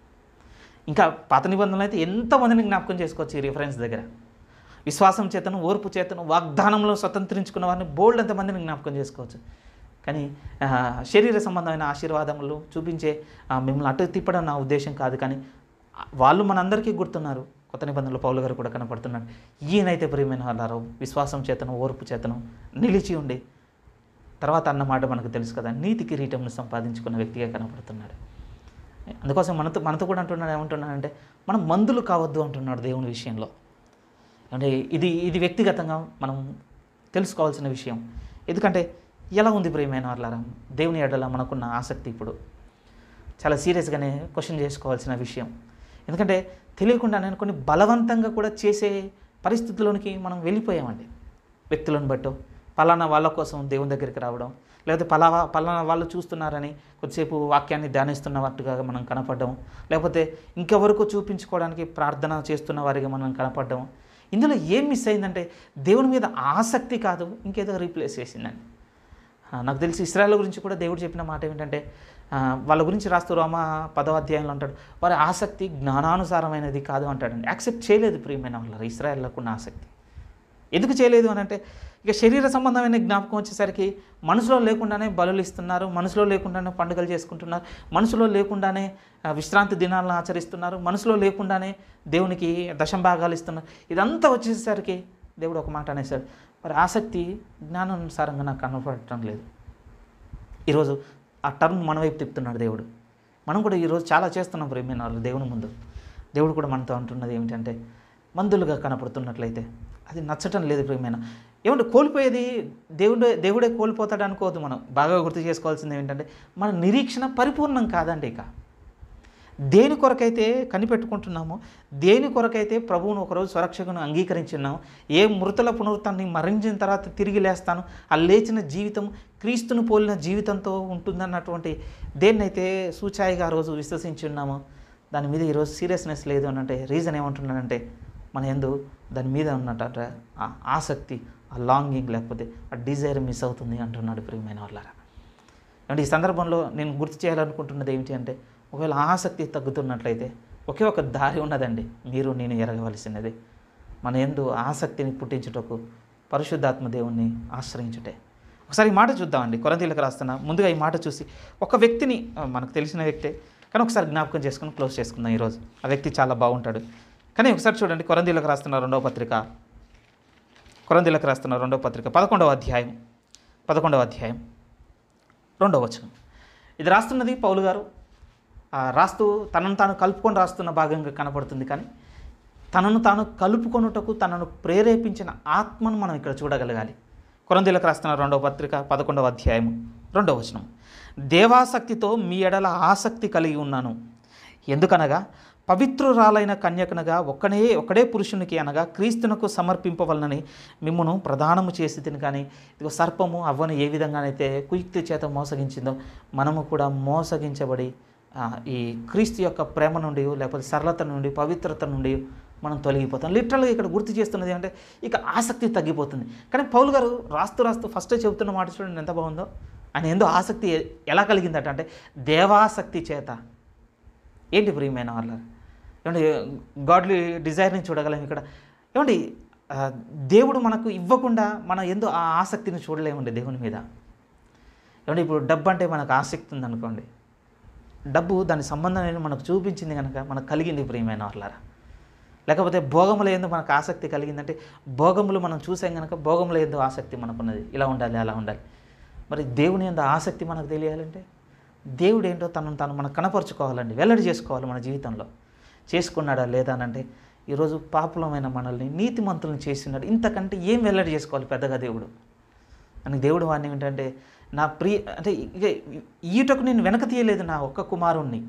ఇంకా పాత నిబంధనలు అయితే ఎంతమందిని జ్ఞాపకం చేసుకోవచ్చు ఈ రిఫరెన్స్ దగ్గర విశ్వాసం చేతను ఓర్పు చేతను వాగ్దానంలో స్వతంత్రించుకున్న వారిని బోల్డ్ ఎంతమందిని జ్ఞాపకం చేసుకోవచ్చు కానీ ఆ, శరీర సంబంధమైన ఆశీర్వాదములు చూపించే ఆ, మిమ్మల్ని అటు తిప్పడం నా ఉద్దేశం కాదు కానీ ఆ, వాళ్ళు మనందరికీ గుర్తున్నారు కొత్త నిబంధనలు పౌలు గారు కూడా కనపడుతున్నాడు ఈయనైతే ప్రియమైన వాళ్ళారు విశ్వాసం చేతను ఓర్పు చేతను నిలిచి ఉండి తర్వాత అన్నమాట మనకు తెలుసు కదా నీతి కిరీటంను సంపాదించుకున్న వ్యక్తిగా కనపడుతున్నాడు అందుకోసం మనతో మనతో కూడా అంటున్నాడు ఏమంటున్నాడంటే మనం మందులు కావద్దు అంటున్నాడు దేవుని విషయంలో అంటే ఇది ఇది వ్యక్తిగతంగా మనం తెలుసుకోవాల్సిన విషయం ఎందుకంటే ఎలా ఉంది ప్రియమైన వాళ్ళారా దేవుని ఎడల మనకున్న ఆసక్తి ఇప్పుడు చాలా సీరియస్గానే క్వశ్చన్ చేసుకోవాల్సిన విషయం ఎందుకంటే తెలియకుండా నేను కొన్ని బలవంతంగా కూడా చేసే పరిస్థితుల్లోనికి మనం వెళ్ళిపోయామండి వ్యక్తులను బట్టో పలానా వాళ్ళ కోసం దేవుని దగ్గరికి రావడం లేకపోతే పలావా పలానా వాళ్ళు చూస్తున్నారని కొద్దిసేపు వాక్యాన్ని ధ్యానిస్తున్నట్టుగా మనం కనపడడం లేకపోతే ఇంకెవరకు చూపించుకోవడానికి ప్రార్థన చేస్తున్న వారిగా మనం కనపడడం ఇందులో ఏం మిస్ అయిందంటే దేవుని మీద ఆసక్తి కాదు ఇంకేదో రీప్లేస్ చేసిందండి ఆ, నాకు తెలిసి ఇస్రాయల్ గురించి కూడా దేవుడు చెప్పిన మాట ఏమిటంటే ఆ, వాళ్ళ గురించి రాస్తూ రోమ పదవ అధ్యాయంలో అంటాడు వారి ఆసక్తి జ్ఞానానుసారమైనది కాదు అంటాడండి యాక్సెప్ట్ చేయలేదు ప్రియమైన వాళ్ళ ఇస్రాయల్లకు ఉన్న ఆసక్తి ఎందుకు చేయలేదు అని అంటే ఇక శరీర సంబంధమైన జ్ఞాపకం వచ్చేసరికి మనసులో లేకుండానే బలులు ఇస్తున్నారు మనసులో లేకుండానే పండుగలు చేసుకుంటున్నారు మనసులో లేకుండానే ఆ, విశ్రాంతి దినాలను ఆచరిస్తున్నారు మనసులో లేకుండానే దేవునికి దశంభాగాలు ఇస్తున్నారు ఇదంతా వచ్చేసరికి దేవుడు ఒక మాట అనేసాడు మరి ఆసక్తి జ్ఞానానుసారంగా నాకు కనపడటం లేదు ఈరోజు ఆ టర్మ్ మన వైపు తిప్పుతున్నాడు దేవుడు మనం కూడా ఈరోజు చాలా చేస్తున్నాం ప్రేమైన వాళ్ళు దేవుని ముందు దేవుడు కూడా మనతో అంటున్నది ఏమిటంటే మందులుగా కనపడుతున్నట్లయితే అది నచ్చటం లేదు ప్రేమైన ఏమంటే కోల్పోయేది దేవుడే దేవుడే కోల్పోతాడు అనుకోవద్దు మనం బాగా గుర్తు చేసుకోవాల్సింది ఏంటంటే మన నిరీక్షణ పరిపూర్ణం కాదండి ఇక దేని కొరకైతే కనిపెట్టుకుంటున్నామో దేని కొరకైతే ప్రభువును ఒకరోజు సురక్షకును అంగీకరించున్నామో ఏ మృతుల పునరుత్తాన్ని మరణించిన తర్వాత తిరిగి లేస్తాను ఆ లేచిన జీవితం క్రీస్తును పోలిన జీవితంతో ఉంటుందన్నటువంటి దేన్నైతే సూచాయిగా ఆ రోజు విశ్వసించి ఉన్నామో దాని మీద ఈరోజు సీరియస్నెస్ లేదు అని అంటే రీజన్ ఏమంటున్నానంటే మన ఎందు దాని మీద ఉన్నట్ట ఆ ఆసక్తి ఆ లాంగింగ్ లేకపోతే ఆ డిజైర్ మిస్ అవుతుంది అంటున్నాడు ప్రియమైన వాళ్ళారా అంటే ఈ సందర్భంలో నేను గుర్తు చేయాలనుకుంటున్నది ఏమిటి అంటే ఒకవేళ ఆసక్తి తగ్గుతున్నట్లయితే ఒకే ఒక దారి ఉన్నదండి మీరు నేను ఎరగవలసినది మన ఎందు ఆసక్తిని పుట్టించుటకు పరిశుద్ధాత్మ దేవుణ్ణి ఆశ్రయించుటే ఒకసారి ఈ మాట చూద్దామండి కొరంతీలకు రాస్తున్నా ముందుగా ఈ మాట చూసి ఒక వ్యక్తిని ఆ, మనకు తెలిసిన వ్యక్తే కానీ ఒకసారి జ్ఞాపకం చేసుకుని క్లోజ్ చేసుకుందాం ఈరోజు ఆ వ్యక్తి చాలా బాగుంటాడు కానీ ఒకసారి చూడండి కొరందీలకు రాస్తున్న రెండవ పత్రిక కొరందీలకు రాస్తున్న రెండవ పత్రిక పదకొండవ అధ్యాయం పదకొండవ అధ్యాయం రెండవ వచనం ఇది రాస్తున్నది పౌలు గారు ఆ, రాస్తూ తనను తాను కలుపుకొని రాస్తున్న భాగంగా కనపడుతుంది కానీ తనను తాను కలుపుకొనుటకు తనను ప్రేరేపించిన ఆత్మను మనం ఇక్కడ చూడగలగాలి కొరందీలకు రాస్తున్న రెండవ పత్రిక పదకొండవ అధ్యాయము రెండవ వచనం దేవాసక్తితో మీ ఎడల ఆసక్తి కలిగి ఉన్నాను ఎందుకనగా పవిత్రురాలైన కన్యకనగా ఒక్కనే ఒక్కడే పురుషునికి అనగా క్రీస్తునకు సమర్పింపవలనని మిమ్మును ప్రదానము చేసి తిని కానీ ఇదిగో సర్పము అవ్వను ఏ విధంగానైతే కుయుక్తి చేత మోసగించిందో మనము కూడా మోసగించబడి ఆ, ఈ క్రీస్తు యొక్క ప్రేమ నుండి లేకపోతే సరళత నుండి పవిత్రత నుండి మనం తొలగిపోతాం లిటరల్గా ఇక్కడ గుర్తు చేస్తున్నది అంటే ఇక ఆసక్తి తగ్గిపోతుంది కానీ పౌలు గారు రాస్తూ రాస్తూ ఫస్ట్ చెబుతున్న మాట చూడండి ఎంత బాగుందో ఆయన ఎంతో ఆసక్తి ఎ- ఎలా కలిగిందట అంటే దేవాసక్తి చేత ఏంటి ప్రియమైన వాళ్ళ ఏమండి గాడ్లీ డిజైర్ని చూడగలం ఇక్కడ ఏమండి ఆ, దేవుడు మనకు ఇవ్వకుండా మనం ఎంతో ఆ ఆసక్తిని చూడలేమండి దేవుని మీద ఏమండి ఇప్పుడు డబ్బు అంటే మనకు ఆసక్తి ఉందనుకోండి డబ్బు దాని సంబంధం ఏంటో మనకు చూపించింది కనుక మనకు కలిగింది ప్రియమైన వాళ్ళారా లేకపోతే భోగముల ఏందో మనకు ఆసక్తి కలిగిందంటే భోగములు మనం చూసాం కనుక భోగముల ఏందో ఆసక్తి మనకున్నది ఇలా ఉండాలి అలా ఉండాలి మరి దేవుని ఎందు ఆసక్తి మనకు తెలియాలంటే దేవుడు ఏంటో తనను తను మనకు కనపరుచుకోవాలండి వెల్లడి చేసుకోవాలి మన జీవితంలో చేసుకున్నాడా లేదా అని అంటే ఈరోజు పాపులమైన మనల్ని నీతిమంతులను చేసినాడు ఇంతకంటే ఏం వెల్లడి చేసుకోవాలి పెద్దగా దేవుడు అని దేవుడు వాడిని ఏంటంటే నా ప్రియ అంటే ఇక ఈటకు నేను వెనక తీయలేదు నా ఒక్క కుమారుణ్ణి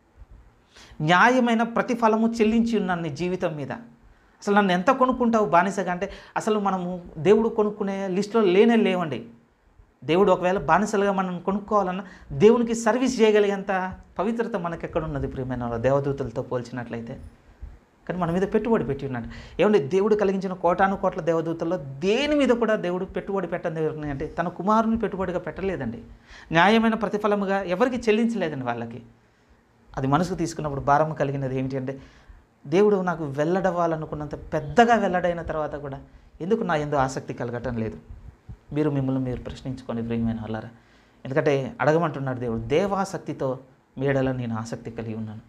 న్యాయమైన ప్రతిఫలము చెల్లించి ఉన్నాను నీ జీవితం మీద అసలు నన్ను ఎంత కొనుక్కుంటావు బానిసగా అంటే అసలు మనము దేవుడు కొనుక్కునే లిస్టులో లేనే లేవండి దేవుడు ఒకవేళ బానిసలుగా మనం కొనుక్కోవాలన్నా దేవునికి సర్వీస్ చేయగలిగేంత పవిత్రత మనకి ఎక్కడ ఉన్నది ప్రియమైన వాళ్ళ దేవదూతలతో పోల్చినట్లయితే కానీ మన మీద పెట్టుబడి పెట్టి ఉన్నాడు ఏమంటే దేవుడు కలిగించిన కోటాను కోట్ల దేవదూతల్లో దేని మీద కూడా దేవుడు పెట్టుబడి పెట్టని ఎవరిని అంటే తన కుమారుని పెట్టుబడిగా పెట్టలేదండి న్యాయమైన ప్రతిఫలముగా ఎవరికి చెల్లించలేదండి వాళ్ళకి అది మనసుకు తీసుకున్నప్పుడు భారం కలిగినది ఏంటి అంటే దేవుడు నాకు వెల్లడవ్వాలనుకున్నంత పెద్దగా వెల్లడైన తర్వాత కూడా ఎందుకు నా ఎందు ఆసక్తి కలగటం లేదు మీరు మిమ్మల్ని మీరు ప్రశ్నించుకొని ప్రియమైన వాళ్ళారా ఎందుకంటే అడగమంటున్నాడు దేవుడు దేవాసక్తితో మేడలో నేను ఆసక్తి కలిగి ఉన్నాను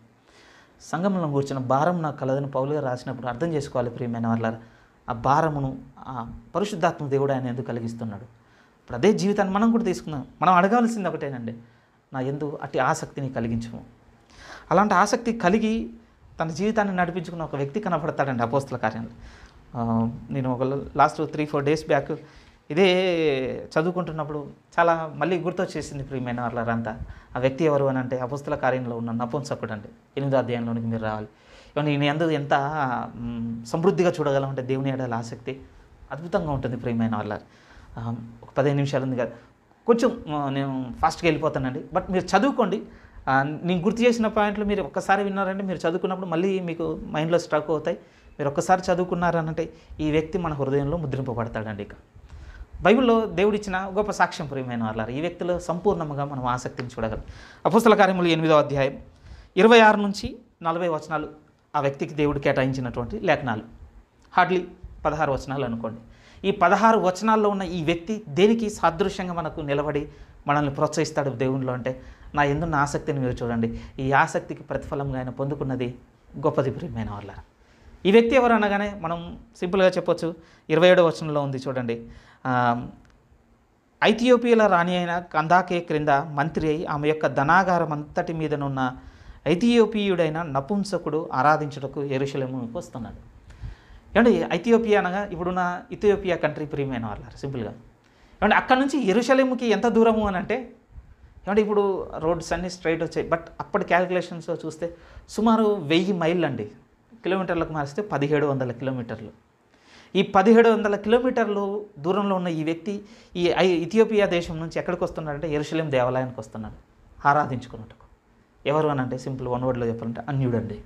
సంఘంలో కూర్చున్న భారం నాకు కలదని పౌలుగా రాసినప్పుడు అర్థం చేసుకోవాలి ప్రియమైన వాళ్ళారా ఆ భారమును ఆ పరిశుద్ధాత్మ దేవుడు ఆయన ఎందుకు కలిగిస్తున్నాడు ఇప్పుడు అదే జీవితాన్ని మనం కూడా తీసుకుందాం మనం అడగాల్సింది ఒకటేనండి నా ఎందు అట్టి ఆసక్తిని కలిగించము అలాంటి ఆసక్తి కలిగి తన జీవితాన్ని నడిపించుకున్న ఒక వ్యక్తి కనపడతాడండి అపోస్తుల కార్యంలో ఆ, నేను ఒక last three four days back ఇదే చదువుకుంటున్నప్పుడు చాలా మళ్ళీ గుర్తొచ్చేసింది ప్రియమైన వాళ్ళంతా ఆ వ్యక్తి ఎవరు అని అంటే అపుస్తల కార్యంలో ఉన్న నపుంసకుడు అండి ఎనిమిదో అధ్యాయంలోనికి మీరు రావాలి ఇవన్నీ నేను ఎందు ఎంత మ్, సమృద్ధిగా చూడగలం అంటే దేవుని ఏడాల ఆసక్తి అద్భుతంగా ఉంటుంది ప్రియమైన వాళ్ళ ఆ, ఒక పదిహేను నిమిషాలు ఉంది కదా కొంచెం ఆ, నేను ఫాస్ట్గా వెళ్ళిపోతానండి బట్ మీరు చదువుకోండి ఆ, నేను గుర్తు చేసిన పాయింట్లు మీరు ఒక్కసారి విన్నారంటే మీరు చదువుకున్నప్పుడు మళ్ళీ మీకు మైండ్లో స్ట్రక్ అవుతాయి మీరు ఒక్కసారి చదువుకున్నారనంటే ఈ వ్యక్తి మన హృదయంలో ముద్రింపబడతాడండి ఇక బైబిల్లో దేవుడిచ్చిన గొప్ప సాక్ష్యం ప్రియమైన వాళ్ళ ఈ వ్యక్తిలో సంపూర్ణంగా మనం ఆసక్తిని చూడగలం అపుస్తల కార్యములు ఎనిమిదో అధ్యాయం ఇరవై ఆరు నుంచి నలభై వచనాలు ఆ వ్యక్తికి దేవుడు కేటాయించినటువంటి లేఖనాలు హార్డ్లీ పదహారు వచనాలు అనుకోండి ఈ పదహారు వచనాల్లో ఉన్న ఈ వ్యక్తి దేనికి సాదృశ్యంగా మనకు నిలబడి మనల్ని ప్రోత్సహిస్తాడు దేవునిలో అంటే నా ఎందున్న ఆసక్తిని మీరు చూడండి ఈ ఆసక్తికి ప్రతిఫలంగా ఆయన పొందుకున్నది గొప్పది ప్రియమైన వాళ్ళ ఈ వ్యక్తి ఎవరు అనగానే మనం సింపుల్గా చెప్పొచ్చు ఇరవై ఏడవ వచనంలో ఉంది చూడండి ఆ, ఐథియోపియాల రాణి అయిన కందాకే క్రింద మంత్రి అయి ఆమె యొక్క ధనాగారం అంతటి మీదనున్న ఐథియోపియుడైన నపుంసకుడు ఆరాధించుటకు ఎరుషలేముకు వస్తున్నాడు ఏమండి ఐథియోపియా అనగా ఇప్పుడున్న ఇథియోపియా కంట్రీ ప్రియమైన వాళ్ళు సింపుల్గా ఏమంటే అక్కడ నుంచి ఎరుషలేముకి ఎంత దూరము అని అంటే ఏమంటే ఇప్పుడు రోడ్స్ అన్నీ స్ట్రైట్ వచ్చాయి బట్ అప్పటి క్యాలిక్యులేషన్స్ చూస్తే సుమారు వెయ్యి మైళ్ళు అండి కిలోమీటర్లకు మారిస్తే పదిహేడు వందల కిలోమీటర్లు ఈ పదిహేడు వందల కిలోమీటర్లు దూరంలో ఉన్న ఈ వ్యక్తి ఈ ఐ- ఇథియోపియా దేశం నుంచి ఎక్కడికి వస్తున్నాడంటే ఎరుషలేం దేవాలయానికి వస్తున్నాడు ఆరాధించుకున్నట్టుకు ఎవరు అని అంటే సింపుల్ వన్ వర్డ్లో చెప్పాలంటే అన్యుడండి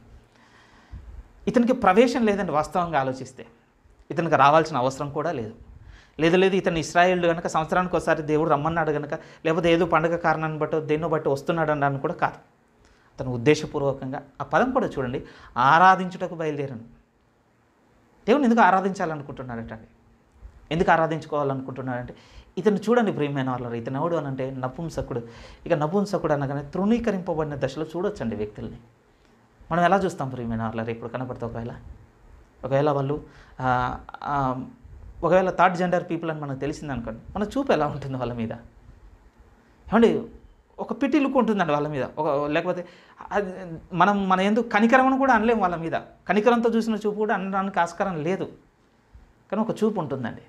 ఇతనికి ప్రవేశం లేదండి వాస్తవంగా ఆలోచిస్తే ఇతనికి రావాల్సిన అవసరం కూడా లేదు లేదు లేదు ఇతను ఇస్రాయేల్ కనుక సంవత్సరానికి ఒకసారి దేవుడు రమ్మన్నాడు కనుక లేకపోతే ఏదో పండుగ కారణాన్ని బట్టి దేన్నో బట్టి వస్తున్నాడు అనడానికి కూడా కాదు అతను ఉద్దేశపూర్వకంగా ఆ పదం కూడా చూడండి ఆరాధించుటకు బయలుదేరాను దేవుని ఎందుకు ఆరాధించాలనుకుంటున్నాడట అండి ఎందుకు ఆరాధించుకోవాలనుకుంటున్నాడంటే ఇతను చూడండి ప్రియమైన వాళ్ళు ఇతను ఎవడు అని అంటే నపుంసకుడు ఇక నపుంసకుడు అనగానే తృణీకరింపబడిన దశలో చూడొచ్చండి వ్యక్తుల్ని మనం ఎలా చూస్తాం ప్రియమైన వాళ్ళ ఇప్పుడు కనపడితే ఒకవేళ ఒకవేళ వాళ్ళు ఆ, ఆ, ఒకవేళ థర్డ్ జెండర్ పీపుల్ అని మనకు తెలిసింది అనుకోండి మన చూపు ఎలా ఉంటుంది వాళ్ళ మీద ఏమండి ఒక పిటిలుకు ఉంటుందండి వాళ్ళ మీద ఒక లేకపోతే అది మనం మన ఎందుకు కనికరమని కూడా అనలేం వాళ్ళ మీద కనికరంతో చూసిన చూపు కూడా అనడానికి ఆస్కారం లేదు కానీ ఒక చూపు ఉంటుందండి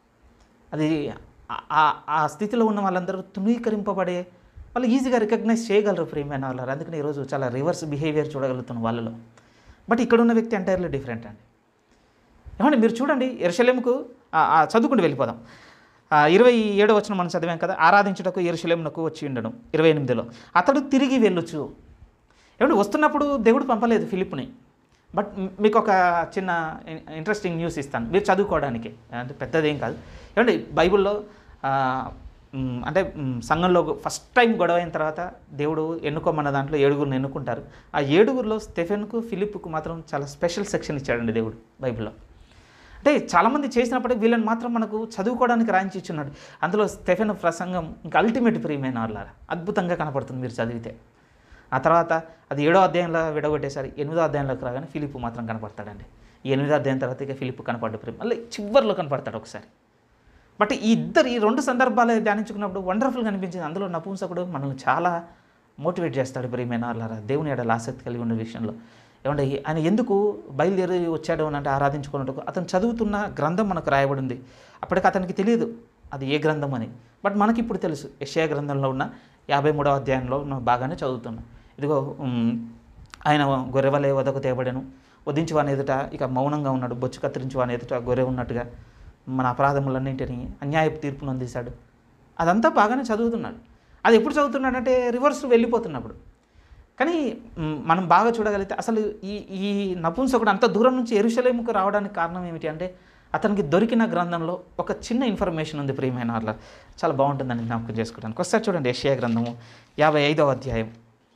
అది ఆ- ఆ- ఆ స్థితిలో ఉన్న వాళ్ళందరూ తుణీకరింపబడే వాళ్ళు ఈజీగా రికగ్నైజ్ చేయగలరు ప్రియమైన వాళ్ళు అందుకని ఈరోజు చాలా రివర్స్ బిహేవియర్ చూడగలుగుతున్నాం వాళ్ళలో బట్ ఇక్కడ ఉన్న వ్యక్తి ఎంటైర్లీ డిఫరెంట్ అండి ఏమండి మీరు చూడండి ఎరుషలేముకు చదువుకుంటూ వెళ్ళిపోదాం ఆ, ఇరవై ఏడో వచ్చిన మనం చదివాం కదా ఆరాధించుటకు ఎరుషలేమునకు వచ్చి ఉండడం ఇరవై ఎనిమిదిలో అతడు తిరిగి వెళ్ళొచ్చు ఏమండి వస్తున్నప్పుడు దేవుడు పంపలేదు ఫిలిప్ని బట్ మ్- మీకు ఒక చిన్న ఇన్- ఇంట్రెస్టింగ్ న్యూస్ ఇస్తాను మీరు చదువుకోవడానికి అంటే పెద్దదేం కాదు ఏమండి బైబిల్లో ఆ, మ్, అంటే మ్, సంఘంలో ఫస్ట్ టైం గొడవ అయిన తర్వాత దేవుడు ఎన్నుకోమన్న దాంట్లో ఏడుగురిని ఎన్నుకుంటారు ఆ ఏడుగురిలో స్టెఫెన్కు ఫిలిప్కు మాత్రం చాలా స్పెషల్ సెక్షన్ ఇచ్చాడండి దేవుడు బైబిల్లో అంటే చాలామంది చేసినప్పటికీ వీళ్ళని మాత్రం మనకు చదువుకోవడానికి రాయించి ఇచ్చున్నాడు అందులో స్టెఫెన్ ప్రసంగం ఇంకా అల్టిమేట్ ప్రియమైన వాళ్ళ అద్భుతంగా కనపడుతుంది మీరు చదివితే ఆ తర్వాత అది ఏడో అధ్యాయంలో విడగొట్టేసరి ఎనిమిదో అధ్యాయంలోకి రాగానే ఫిలిప్ మాత్రం కనపడతాడండి ఈ ఎనిమిదో అధ్యాయం తర్వాత ఇక ఫిలిప్ కనపడ్డ ప్రేమ మళ్ళీ చివరిలో కనపడతాడు ఒకసారి బట్ ఈ ఇద్దరు ఈ రెండు సందర్భాలు ధ్యానించుకున్నప్పుడు వండర్ఫుల్గా అనిపించింది అందులో నపుంసకుడు మనల్ని చాలా మోటివేట్ చేస్తాడు ప్రియమైన వాళ్ళారా దేవుని ఎడల ఆసక్తి కలిగి ఉన్న విషయంలో ఏమంటే ఆయన ఎందుకు బయలుదేరి వచ్చాడు అని అంటే ఆరాధించుకున్నట్టు అతను చదువుతున్న గ్రంథం మనకు రాయబడి ఉంది అప్పటికి అతనికి తెలియదు అది ఏ గ్రంథం అని బట్ మనకి ఇప్పుడు తెలుసు యెషయా గ్రంథంలో ఉన్న యాభై మూడవ అధ్యాయంలో ఉన్న బాగానే చదువుతున్నాం ఇదిగో ఉమ్, ఆయన గొర్రెవలే వదకు తేబడెను వధించి వాని ఎదుట ఇక మౌనంగా ఉన్నాడు బొచ్చు కత్తిరించి వాని ఎదుట గొర్రె ఉన్నట్టుగా మన అపరాధములన్నింటినీ అన్యాయపు తీర్పును అందిస్తాడు అదంతా బాగానే చదువుతున్నాడు అది ఎప్పుడు చదువుతున్నాడంటే రివర్స్ వెళ్ళిపోతున్నప్పుడు కానీ మ్, మనం బాగా చూడగలిగితే అసలు ఈ ఈ నపుంసకుడు అంత దూరం నుంచి ఎరుషలేముకు రావడానికి కారణం ఏమిటి అంటే అతనికి దొరికిన గ్రంథంలో ఒక చిన్న ఇన్ఫర్మేషన్ ఉంది ప్రియమైన వాళ్ళ చాలా బాగుంటుందని జ్ఞాపకం చేసుకోవడానికి ఒకసారి చూడండి యెషయా గ్రంథము యాభై ఐదవ అధ్యాయం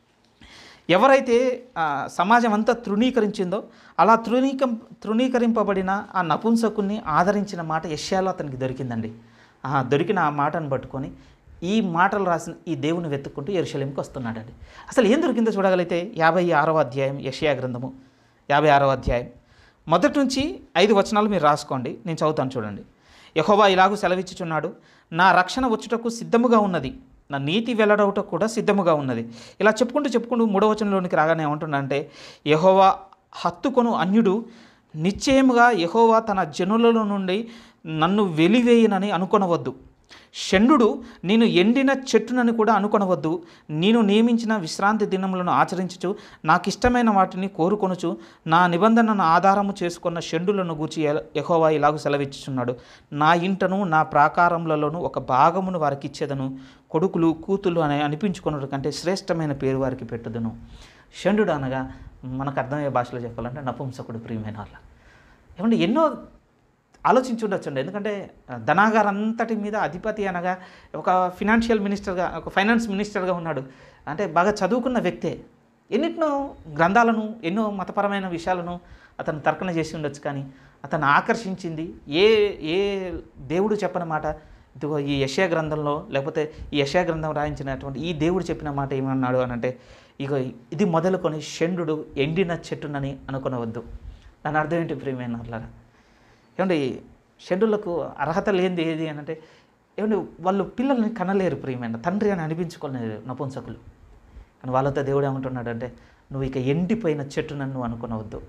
ఎవరైతే ఆ, సమాజం అంతా తృణీకరించిందో అలా తృణీకం తృణీకరింపబడిన ఆ నపుంసకుని ఆదరించిన మాట యష్యాలో అతనికి దొరికిందండి ఆ దొరికిన ఆ మాటను పట్టుకొని ఈ మాటలు రాసిన ఈ దేవుని వెతుక్కుంటూ ఎరుశలేంకి వస్తున్నాడండి అసలు ఏం దొరికిందో చూడగలిగితే యాభై ఆరవ అధ్యాయం యషయా గ్రంథము యాభై ఆరవ అధ్యాయం మొదటి నుంచి ఐదు వచనాలు మీరు రాసుకోండి నేను చదువుతాను చూడండి యహోవా ఇలాగూ సెలవిచ్చుచున్నాడు నా రక్షణ వచ్చుటకు సిద్ధముగా ఉన్నది నా నీతి వెల్లడవుట కూడా సిద్ధముగా ఉన్నది ఇలా చెప్పుకుంటూ చెప్పుకుంటూ మూడవ వచనంలోనికి రాగానే ఏమంటున్నాడంటే యహోవా హత్తుకొను అన్యుడు నిశ్చయముగా యహోవా తన జనులలో నుండి నన్ను వెలివేయనని అనుకొనవద్దు షండు నేను ఎండిన చెట్టునని కూడా అనుకొనవద్దు నేను నియమించిన విశ్రాంతి దినములను ఆచరించుచు నాకు ఇష్టమైన వాటిని కోరుకొనుచు నా నిబంధనను ఆధారము చేసుకున్న షండులను గూర్చి ఎల- యెహోవా ఇలాగ సెలవిచ్చుచున్నాడు నా ఇంటను నా ప్రాకారములలోను ఒక భాగమును వారికి ఇచ్చేదను కొడుకులు కూతులు అని అనిపించుకున్నట్టు కంటే శ్రేష్టమైన పేరు వారికి పెట్టుదును షండు అనగా మనకు అర్థమయ్యే భాషలో చెప్పాలంటే నపుంసకుడు ప్రియమైన వాళ్ళ ఏమంటే ఎన్నో ఆలోచించి ఉండొచ్చండి ఎందుకంటే ఆ, ధనాగారం అంతటి మీద అధిపతి అనగా ఒక ఫినాన్షియల్ మినిస్టర్గా ఒక ఫైనాన్స్ మినిస్టర్గా ఉన్నాడు అంటే బాగా చదువుకున్న వ్యక్తే ఎన్నిటినో గ్రంథాలను ఎన్నో మతపరమైన విషయాలను అతను తర్కన చేసి ఉండొచ్చు కానీ అతను ఆకర్షించింది ఏ ఏ దేవుడు చెప్పని మాట ఇదిగో ఈ యశా గ్రంథంలో లేకపోతే ఈ యశా గ్రంథం రాయించినటువంటి ఈ దేవుడు చెప్పిన మాట ఏమన్నాడు అని అంటే ఇగో ఇది మొదలుకొని షండు ఎండిన చెట్టునని అనుకునవద్దు దాని అర్థం ఏంటి ప్రియమైన వాళ్ళారా ఏమండి షెడ్యూళ్లకు అర్హత లేనిది ఏది అని అంటే ఏమండి వాళ్ళు పిల్లల్ని కనలేరు ప్రియమైన తండ్రి అని అనిపించుకోలేరు నపుంసకులు కానీ వాళ్ళతో దేవుడు ఏమంటున్నాడు అంటే నువ్వు ఇక ఎండిపోయిన చెట్టు నన్ను అనుకునవద్దు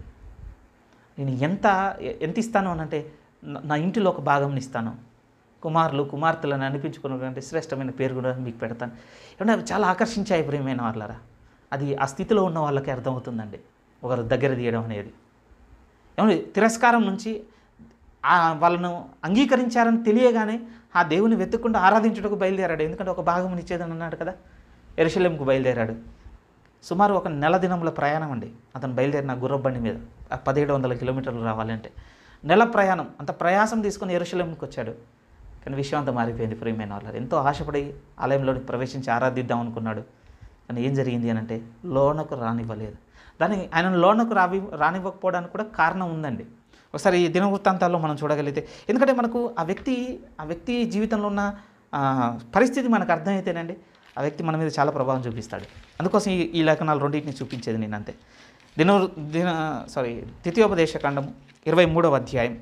నేను ఎంత ఎంత ఇస్తాను అని అంటే నా- నా ఇంటిలో ఒక భాగం ఇస్తాను కుమారులు కుమార్తెలను అనిపించుకున్నటువంటి శ్రేష్టమైన పేరు కూడా మీకు పెడతాను ఏమంటే అవి చాలా ఆకర్షించాయి ప్రియమైన వాళ్ళరా అది ఆ స్థితిలో ఉన్న వాళ్ళకి అర్థమవుతుందండి ఒకరు దగ్గర తీయడం అనేది ఏమండి తిరస్కారం నుంచి ఆ వాళ్ళను అంగీకరించారని తెలియగానే ఆ దేవుని వెతుక్కుంటూ ఆరాధించుటకు బయలుదేరాడు ఎందుకంటే ఒక భాగం ఇచ్చేదని అన్నాడు కదా ఎరుశలేంకు బయలుదేరాడు సుమారు ఒక నెల దినముల ప్రయాణం అండి అతను బయలుదేరిన గుర్రపు బండి మీద ఆ పదిహేడు వందల కిలోమీటర్లు రావాలంటే నెల ప్రయాణం అంత ప్రయాసం తీసుకొని ఎరుశలేంకి వచ్చాడు కానీ విషయం అంతా మారిపోయింది ప్రియమైన వాళ్ళు ఎంతో ఆశపడి ఆలయంలోకి ప్రవేశించి ఆరాధిద్దాం అనుకున్నాడు కానీ ఏం జరిగింది అని అంటే లోనకు రానివ్వలేదు దాని ఆయన లోనకు రావి రానివ్వకపోవడానికి కూడా కారణం ఉందండి ఒకసారి ఈ దినవృత్తాంతాల్లో మనం చూడగలిగితే ఎందుకంటే మనకు ఆ వ్యక్తి ఆ వ్యక్తి జీవితంలో ఉన్న ఆ, పరిస్థితి మనకు అర్థమైతేనండి ఆ వ్యక్తి మన మీద చాలా ప్రభావం చూపిస్తాడు అందుకోసం ఈ ఈ లేఖనాలు రెండింటిని చూపించేది నేను అంతే దిన దిన సారీ ద్వితీయోపదేశ ఖండము ఇరవై మూడవ అధ్యాయం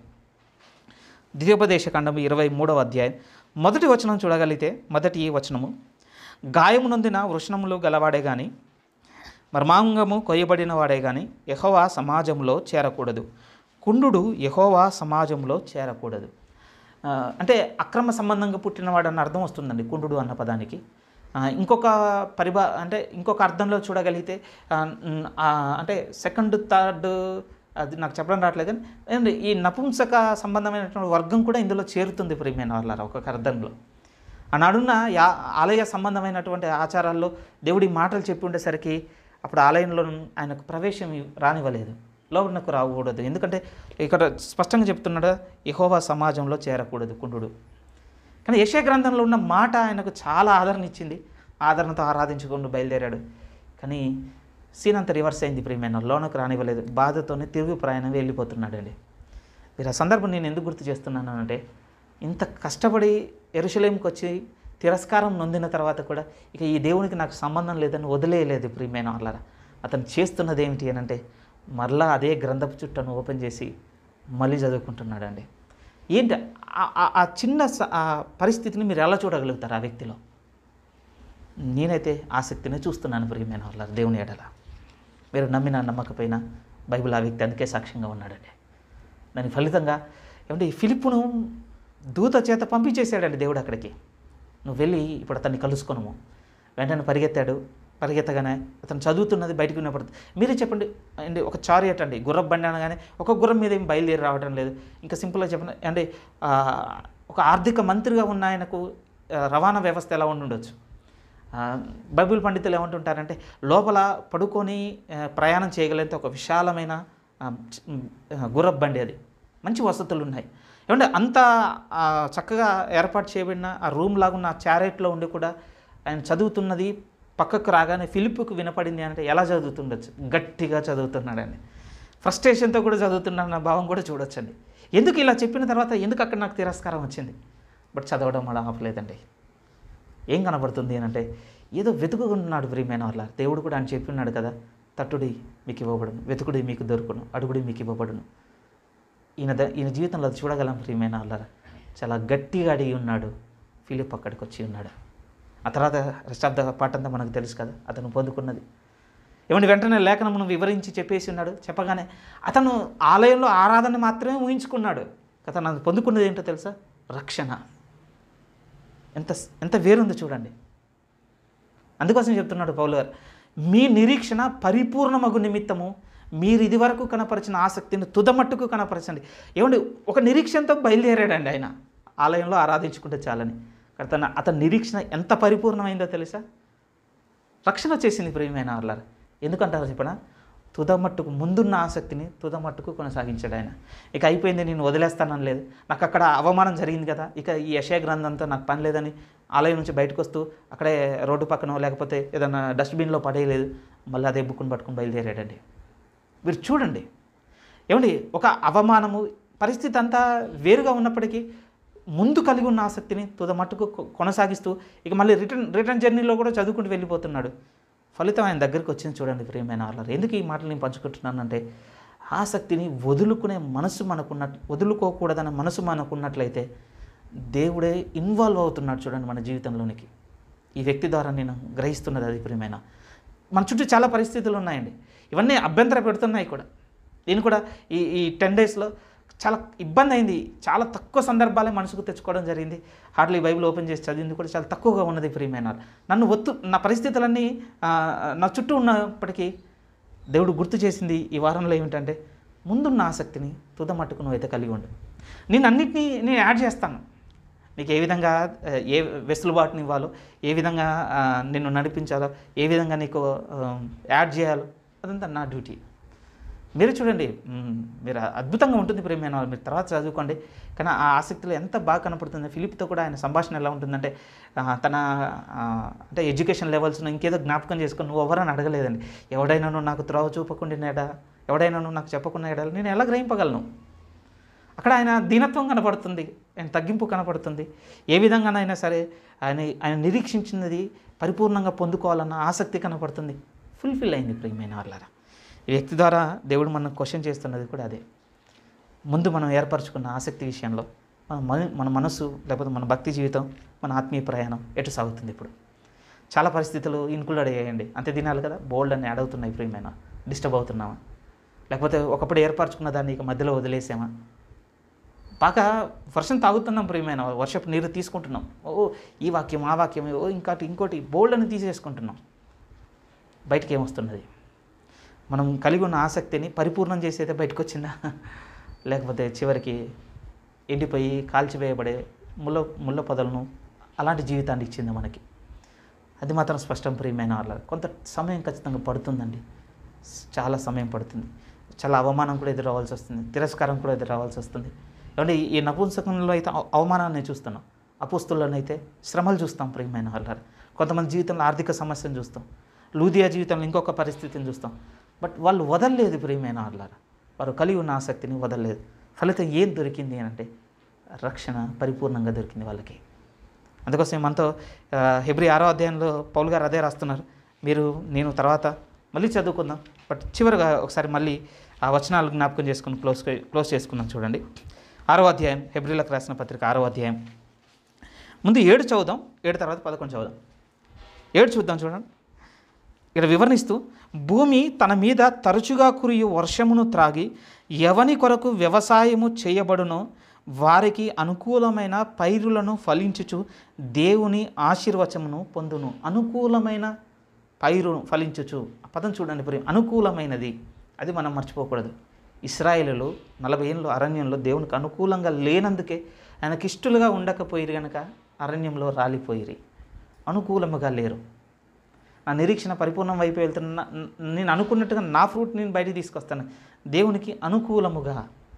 ద్వితీయోపదేశ ఖండము ఇరవై మూడవ అధ్యాయం మొదటి వచనం చూడగలిగితే మొదటి వచనము గాయము నొందిన వృషణములు గలవాడే కానీ మర్మాంగము కొయ్యబడిన వాడే కానీ యహోవా సమాజంలో చేరకూడదు కుండు యహోవా సమాజంలో చేరకూడదు ఆ, అంటే అక్రమ సంబంధంగా పుట్టినవాడు అన్న అర్థం వస్తుందండి కుండు అన్న పదానికి ఆ, ఇంకొక పరిభా అంటే ఇంకొక అర్థంలో చూడగలిగితే ఆ, న్- ఆ, అంటే సెకండ్ థర్డ్ అది నాకు చెప్పడం రావట్లేదు కానీ అండ్ ఈ నపుంసక సంబంధమైనటువంటి వర్గం కూడా ఇందులో చేరుతుంది ప్రియమైన వాళ్ళ ఒక్కొక్క అర్థంలో ఆనాడున్న యా ఆలయ సంబంధమైనటువంటి ఆచారాల్లో దేవుడి మాటలు చెప్పి ఉండేసరికి అప్పుడు ఆలయంలో ఆయనకు ప్రవేశం ఇవ్- రానివ్వలేదు లోపలకు రాకూడదు ఎందుకంటే ఇక్కడ స్పష్టంగా చెప్తున్నాడు యహోవా సమాజంలో చేరకూడదు కుండు కానీ యశయ గ్రంథంలో ఉన్న మాట ఆయనకు చాలా ఆదరణ ఇచ్చింది ఆదరణతో ఆరాధించుకుంటూ బయలుదేరాడు కానీ సీన్ అంతా రివర్స్ అయింది ప్రియమైన లోనకు రానివ్వలేదు బాధతోనే తిరుగు ప్రయాణం వెళ్ళిపోతున్నాడండి మీరు ఆ సందర్భం నేను ఎందుకు గుర్తు చేస్తున్నాను అంటే ఇంత కష్టపడి ఎరుషలేంకి వచ్చి తిరస్కారం నొందిన తర్వాత కూడా ఇక ఈ దేవునికి నాకు సంబంధం లేదని వదిలేయలేదు ప్రియమైన వాళ్ళరా అతను చేస్తున్నది ఏమిటి అని అంటే మరలా అదే గ్రంథపు చుట్టను ఓపెన్ చేసి మళ్ళీ చదువుకుంటున్నాడండి ఏంటి ఆ- ఆ- ఆ చిన్న స- ఆ పరిస్థితిని మీరు ఎలా చూడగలుగుతారు ఆ వ్యక్తిలో నేనైతే ఆసక్తిని చూస్తున్నాను ప్రియమైన వాళ్ళ దేవుని ఎడల మీరు నమ్మిన నమ్మకపోయినా బైబిల్ ఆ వ్యక్తి అందుకే సాక్ష్యంగా ఉన్నాడండి దాని ఫలితంగా ఏమంటే ఈ ఫిలిప్పును దూత చేత పంపించేశాడండి దేవుడు అక్కడికి నువ్వు వెళ్ళి ఇప్పుడు అతన్ని కలుసుకొనుము వెంటనే పరిగెత్తాడు పరిగెత్తగానే అతను చదువుతున్నది బయటకు వినపడుతుంది మీరే చెప్పండి అండి ఒక చారియట్ అండి గుర్రం బండి అనగానే ఒక గుర్రం మీద ఏం బయలుదేరి రావడం లేదు ఇంకా సింపుల్గా చెప్పండి అంటే ఆ, ఒక ఆర్థిక మంత్రిగా ఉన్న ఆయనకు ఆ, రవాణా వ్యవస్థ ఎలా ఉండి ఉండొచ్చు ఆ, బైబిల్ పండితులు ఏమంటుంటారంటే లోపల పడుకొని ఆ, ప్రయాణం చేయగలిగితే ఒక విశాలమైన ఆ, చ- ఆ, గుర్రపు బండి అది మంచి వసతులు ఉన్నాయి ఏమంటే అంత ఆ, చక్కగా ఏర్పాటు చేయబడిన ఆ రూమ్ లాగున్న ఆ చారెట్లో ఉండి కూడా ఆయన చదువుతున్నది పక్కకు రాగానే ఫిలిప్కు వినపడింది అంటే ఎలా చదువుతుండొచ్చు గట్టిగా చదువుతున్నాడని ఫ్రస్ట్రేషన్తో కూడా చదువుతున్నాడన్న భావం కూడా చూడొచ్చండి ఎందుకు ఇలా చెప్పిన తర్వాత ఎందుకు అక్కడ నాకు తిరస్కారం వచ్చింది బట్ చదవడం అలా ఆపలేదండి ఏం కనబడుతుంది అని అంటే ఏదో వెతుకున్నాడు ప్రియమైన వాళ్ళ దేవుడు కూడా ఆయన చెప్పిన్నాడు కదా తట్టుడి మీకు ఇవ్వబడును వెతుకుడి మీకు దొరుకును అడుగుడి మీకు ఇవ్వబడును ఈయన ద- ఈయన జీవితంలో అది చూడగలం ప్రియమైన వాళ్ళ చాలా గట్టిగా అడిగి ఉన్నాడు ఫిలిప్ అక్కడికి వచ్చి ఉన్నాడు ఆ తర్వాత రెస్ట్ ఆఫ్ ద పార్ట్ అంతా మనకు తెలుసు కదా అతను పొందుకున్నది ఏమంటే వెంటనే లేఖనమును వివరించి చెప్పేసి ఉన్నాడు చెప్పగానే అతను ఆలయంలో ఆరాధన మాత్రమే ఊహించుకున్నాడు అతను అది పొందుకున్నది ఏంటో తెలుసా రక్షణ ఎంత ఎంత వేరుంది చూడండి అందుకోసం చెప్తున్నాడు పౌలు గారు మీ నిరీక్షణ పరిపూర్ణమగు నిమిత్తము మీరు ఇదివరకు కనపరిచిన ఆసక్తిని తుదమట్టుకు కనపరచండి ఏమండి ఒక నిరీక్షణతో బయలుదేరాడండి ఆయన ఆలయంలో ఆరాధించుకుంటే చాలని కానీ తన అతని నిరీక్షణ ఎంత పరిపూర్ణమైందో తెలుసా రక్షణ వచ్చేసింది ప్రియమైన వాళ్ళారు ఎందుకంటారు చెప్పనా తుదమట్టుకు ముందున్న ఆసక్తిని తుదమట్టుకు కొనసాగించాడు ఆయన ఇక అయిపోయింది నేను వదిలేస్తానని లేదు నాకు అక్కడ అవమానం జరిగింది కదా ఇక ఈ యశయ గ్రంథంతో నాకు పని లేదని ఆలయం నుంచి బయటకు వస్తూ అక్కడే రోడ్డు పక్కన లేకపోతే ఏదైనా డస్ట్బిన్లో పడేయలేదు మళ్ళీ అదే బుక్కుని పట్టుకుని బయలుదేరాడండి మీరు చూడండి ఏమండి ఒక అవమానము పరిస్థితి అంతా వేరుగా ఉన్నప్పటికీ ముందు కలిగి ఉన్న ఆసక్తిని తుద మట్టుకు కొ- కొనసాగిస్తూ ఇక మళ్ళీ రిటర్న్ రిటర్న్ జర్నీలో కూడా చదువుకుంటూ వెళ్ళిపోతున్నాడు ఫలితం ఆయన దగ్గరికి వచ్చింది చూడండి ప్రియమైన వాళ్ళారు ఎందుకు ఈ మాటలు నేను పంచుకుంటున్నానంటే ఆసక్తిని వదులుకునే మనసు మనకున్న వదులుకోకూడదన్న మనసు మనకున్నట్లయితే దేవుడే ఇన్వాల్వ్ అవుతున్నాడు చూడండి మన జీవితంలోనికి ఈ వ్యక్తి ద్వారా నేను గ్రహిస్తున్నది అది ప్రియమైన మన చుట్టూ చాలా పరిస్థితులు ఉన్నాయండి ఇవన్నీ అభ్యంతర పెడుతున్నాయి కూడా నేను కూడా ఈ ఈ టెన్ డేస్లో చాలా ఇబ్బంది అయింది చాలా తక్కువ సందర్భాలే మనసుకు తెచ్చుకోవడం జరిగింది హార్డ్లీ బైబిల్ ఓపెన్ చేసి చదివింది కూడా చాలా తక్కువగా ఉన్నది ప్రియమైన వాళ్ళు. నన్ను ఒత్తు నా పరిస్థితులన్నీ ఆ, నా చుట్టూ ఉన్నప్పటికీ దేవుడు గుర్తు చేసింది ఈ వారంలో ఏమిటంటే ముందున్న ఆసక్తిని తుదమట్టుకు నువ్వు అయితే కలిగి ఉండు నేను అన్నిటినీ నేను యాడ్ చేస్తాను నీకు ఏ విధంగా ఆ, ఏ వెసులుబాటుని ఇవ్వాలో ఏ విధంగా ఆ, నిన్ను నడిపించాలో ఏ విధంగా నీకు ఆ, యాడ్ చేయాలో అదంతా నా డ్యూటీ మీరు చూడండి మ్, మీరు అద్భుతంగా ఉంటుంది ప్రేమైన వాళ్ళు మీరు తర్వాత చదువుకోండి కానీ ఆ ఆసక్తిలో ఎంత బాగా కనపడుతుంది ఫిలిప్తో కూడా ఆయన సంభాషణ ఎలా ఉంటుందంటే ఆ, తన ఆ, అంటే ఎడ్యుకేషన్ లెవెల్స్ను ఇంకేదో జ్ఞాపకం చేసుకొని నువ్వు ఎవరని అడగలేదండి ఎవడైనాను నాకు త్రోవ చూపకుండా ఎవడైనాను నాకు చెప్పకుండా ఎడాలి నేను ఎలా గ్రహింపగలను అక్కడ ఆయన దీనత్వం కనపడుతుంది ఆయన తగ్గింపు కనపడుతుంది ఏ విధంగానైనా సరే ఆయన ఆయన నిరీక్షించినది పరిపూర్ణంగా పొందుకోవాలన్న ఆసక్తి కనపడుతుంది ఫుల్ఫిల్ అయింది ప్రియమైన వాళ్ళారా ఈ వ్యక్తి ద్వారా దేవుడు మనం క్వశ్చన్ చేస్తున్నది కూడా అదే ముందు మనం ఏర్పరచుకున్న ఆసక్తి విషయంలో మన మన మన మనసు లేకపోతే మన భక్తి జీవితం మన ఆత్మీయ ప్రయాణం ఎటు సాగుతుంది ఇప్పుడు చాలా పరిస్థితులు ఇన్క్లూడ్ అయ్యాయండి అంతే తినాలి కదా బోల్డ్ అని యాడ్ అవుతున్నాయి ప్రియమైన డిస్టర్బ్ అవుతున్నామా లేకపోతే ఒకప్పుడు ఏర్పరచుకున్న దాన్ని ఇక మధ్యలో వదిలేసామా బాగా వర్షం తాగుతున్నాం ప్రియమైన వర్షపు నీరు తీసుకుంటున్నాం ఓ ఈ వాక్యం ఆ వాక్యం ఓ ఇంకోటి ఇంకోటి బోల్డ్ అని తీసేసుకుంటున్నాం బయటికి ఏమొస్తున్నది మనం కలిగి ఉన్న ఆసక్తిని పరిపూర్ణం చేసేదే బయటకు వచ్చిందా లేకపోతే చివరికి ఎండిపోయి కాల్చివేయబడే ముళ్ళ ముళ్ళ పొదలను అలాంటి జీవితాన్ని ఇచ్చింది మనకి అది మాత్రం స్పష్టం ప్రియమైన వాళ్ళ కొంత సమయం ఖచ్చితంగా పడుతుందండి చాలా సమయం పడుతుంది చాలా అవమానం కూడా ఎదురవ్వాల్సి వస్తుంది తిరస్కారం కూడా ఎదురవ్వాల్సి వస్తుంది ఏమంటే ఈ నపుంసకంలో అయితే అవ- అవమానాన్ని చూస్తున్నాం అపుస్తులను అయితే శ్రమలు చూస్తాం ప్రియమైన వాళ్ళ కొంతమంది జీవితంలో ఆర్థిక సమస్యను చూస్తాం లూదియా జీవితంలో ఇంకొక పరిస్థితిని చూస్తాం బట్ వాళ్ళు వదలలేదు ప్రియమైన వాళ్ళ వారు కలిగి ఉన్న ఆసక్తిని వదలలేదు ఫలితం ఏం దొరికింది అని అంటే రక్షణ పరిపూర్ణంగా దొరికింది వాళ్ళకి అందుకోసం మనతో ఆ, హెబ్రి ఆరో అధ్యాయంలో పౌల్ గారు అదే రాస్తున్నారు మీరు నేను తర్వాత మళ్ళీ చదువుకుందాం బట్ చివరిగా ఒకసారి మళ్ళీ ఆ వచనాలు జ్ఞాపకం చేసుకుని క్లోజ్ క్లోజ్ చేసుకుందాం చూడండి ఆరో అధ్యాయం హెబ్రిలకు రాసిన పత్రిక ఆరో అధ్యాయం ముందు ఏడు చదువుదాం ఏడు తర్వాత పదకొండు చదువుదాం ఏడు చూద్దాం చూడండి ఇక్కడ వివరణిస్తూ భూమి తన మీద తరచుగా కురియు వర్షమును త్రాగి ఎవని కొరకు వ్యవసాయము చేయబడునో వారికి అనుకూలమైన పైరులను ఫలించుచు దేవుని ఆశీర్వచమును పొందును అనుకూలమైన పైరును ఫలించుచు ఆ పదం చూడండి ప్రియం అనుకూలమైనది అది మనం మర్చిపోకూడదు ఇస్రాయేలులు నలభై ఏళ్ళు అరణ్యంలో దేవునికి అనుకూలంగా లేనందుకే ఆయనకి ఇష్టలుగా ఉండకపోయిరు కనుక అరణ్యంలో రాలిపోయిరి అనుకూలముగా లేరు నా నిరీక్షణ పరిపూర్ణం వైపు వెళ్తున్న నేను అనుకున్నట్టుగా నా ఫ్రూట్ నేను బయటికి తీసుకొస్తాను దేవునికి అనుకూలముగా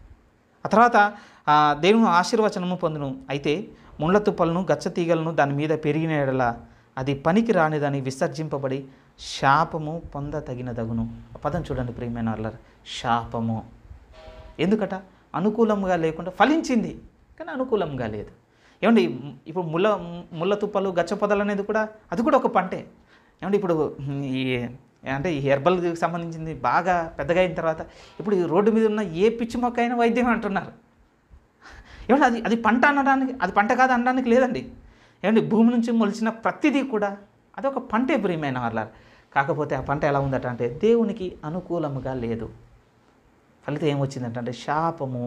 ఆ తర్వాత ఆ, దేవుని ఆశీర్వచనము పొందును అయితే ముళ్ళ తుప్పలను గచ్చ తీగలను దాని మీద పెరిగిన ఎడల అది పనికి రానిదని విసర్జింపబడి శాపము పొంద తగినదగును ఆ పదం చూడండి ప్రియమైన వాళ్ళ శాపము ఎందుకట అనుకూలంగా లేకుండా ఫలించింది కానీ అనుకూలంగా లేదు ఏమండి ఇప్పుడు ముళ్ళ ముళ్ళ తుప్పలు గచ్చ పొదలు అనేది కూడా అది కూడా ఒక పంటే ఏమండి ఇప్పుడు ఈ అంటే ఈ హెర్బల్కి సంబంధించింది బాగా పెద్దగా అయిన తర్వాత ఇప్పుడు ఈ రోడ్డు మీద ఉన్న ఏ పిచ్చి మొక్క అయినా వైద్యం అంటున్నారు ఏమంటే అది అది పంట అనడానికి అది పంట కాదు అనడానికి లేదండి ఏమండి భూమి నుంచి మొలిచిన ప్రతిదీ కూడా అదొక పంటే ప్రియమైన వాళ్ళ కాకపోతే ఆ పంట ఎలా ఉందట అంటే దేవునికి అనుకూలముగా లేదు ఫలితం ఏమొచ్చిందంటే అంటే శాపము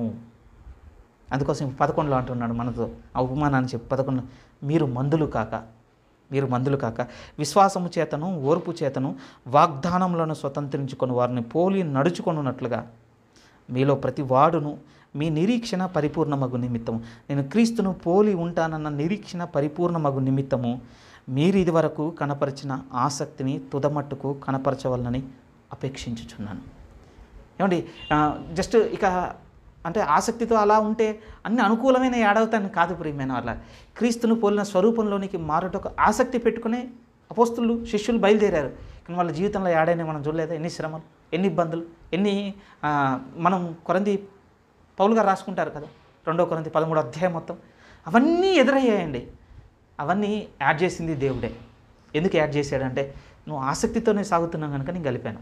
అందుకోసం పదకొండులో అంటున్నాడు మనతో ఆ ఉపమానాన్ని చెప్పి పదకొండు మీరు మందులు కాక మీరు మందులు కాక విశ్వాసము చేతను ఓర్పు చేతను వాగ్దానములను స్వతంత్రించుకొని వారిని పోలి నడుచుకొనున్నట్లుగా మీలో ప్రతి వాడును మీ నిరీక్షణ పరిపూర్ణమగు నిమిత్తము నేను క్రీస్తును పోలి ఉంటానన్న నిరీక్షణ పరిపూర్ణమగు నిమిత్తము మీరు ఇదివరకు కనపరిచిన ఆసక్తిని తుదమట్టుకు కనపరచవలనని అపేక్షించుచున్నాను ఏమండి ఆ, జస్ట్ ఇక అంటే ఆసక్తితో అలా ఉంటే అన్ని అనుకూలమైన ఏడవుతాను కాదు ప్రియమైన వాళ్ళ క్రీస్తును పోలిన స్వరూపంలోనికి మారుటకు ఆసక్తి పెట్టుకునే అపోస్తులు శిష్యులు బయలుదేరారు కానీ వాళ్ళ జీవితంలో ఏడైనా మనం చూడలేదా ఎన్ని శ్రమలు ఎన్ని ఇబ్బందులు ఎన్ని ఆ, మనం కొరంది పౌలుగా రాసుకుంటారు కదా రెండో కొరంది పదమూడు అధ్యాయం మొత్తం అవన్నీ ఎదురయ్యాయండి అవన్నీ యాడ్ చేసింది దేవుడే ఎందుకు యాడ్ చేశాడంటే నువ్వు ఆసక్తితోనే సాగుతున్నావు కనుక నేను కలిపాను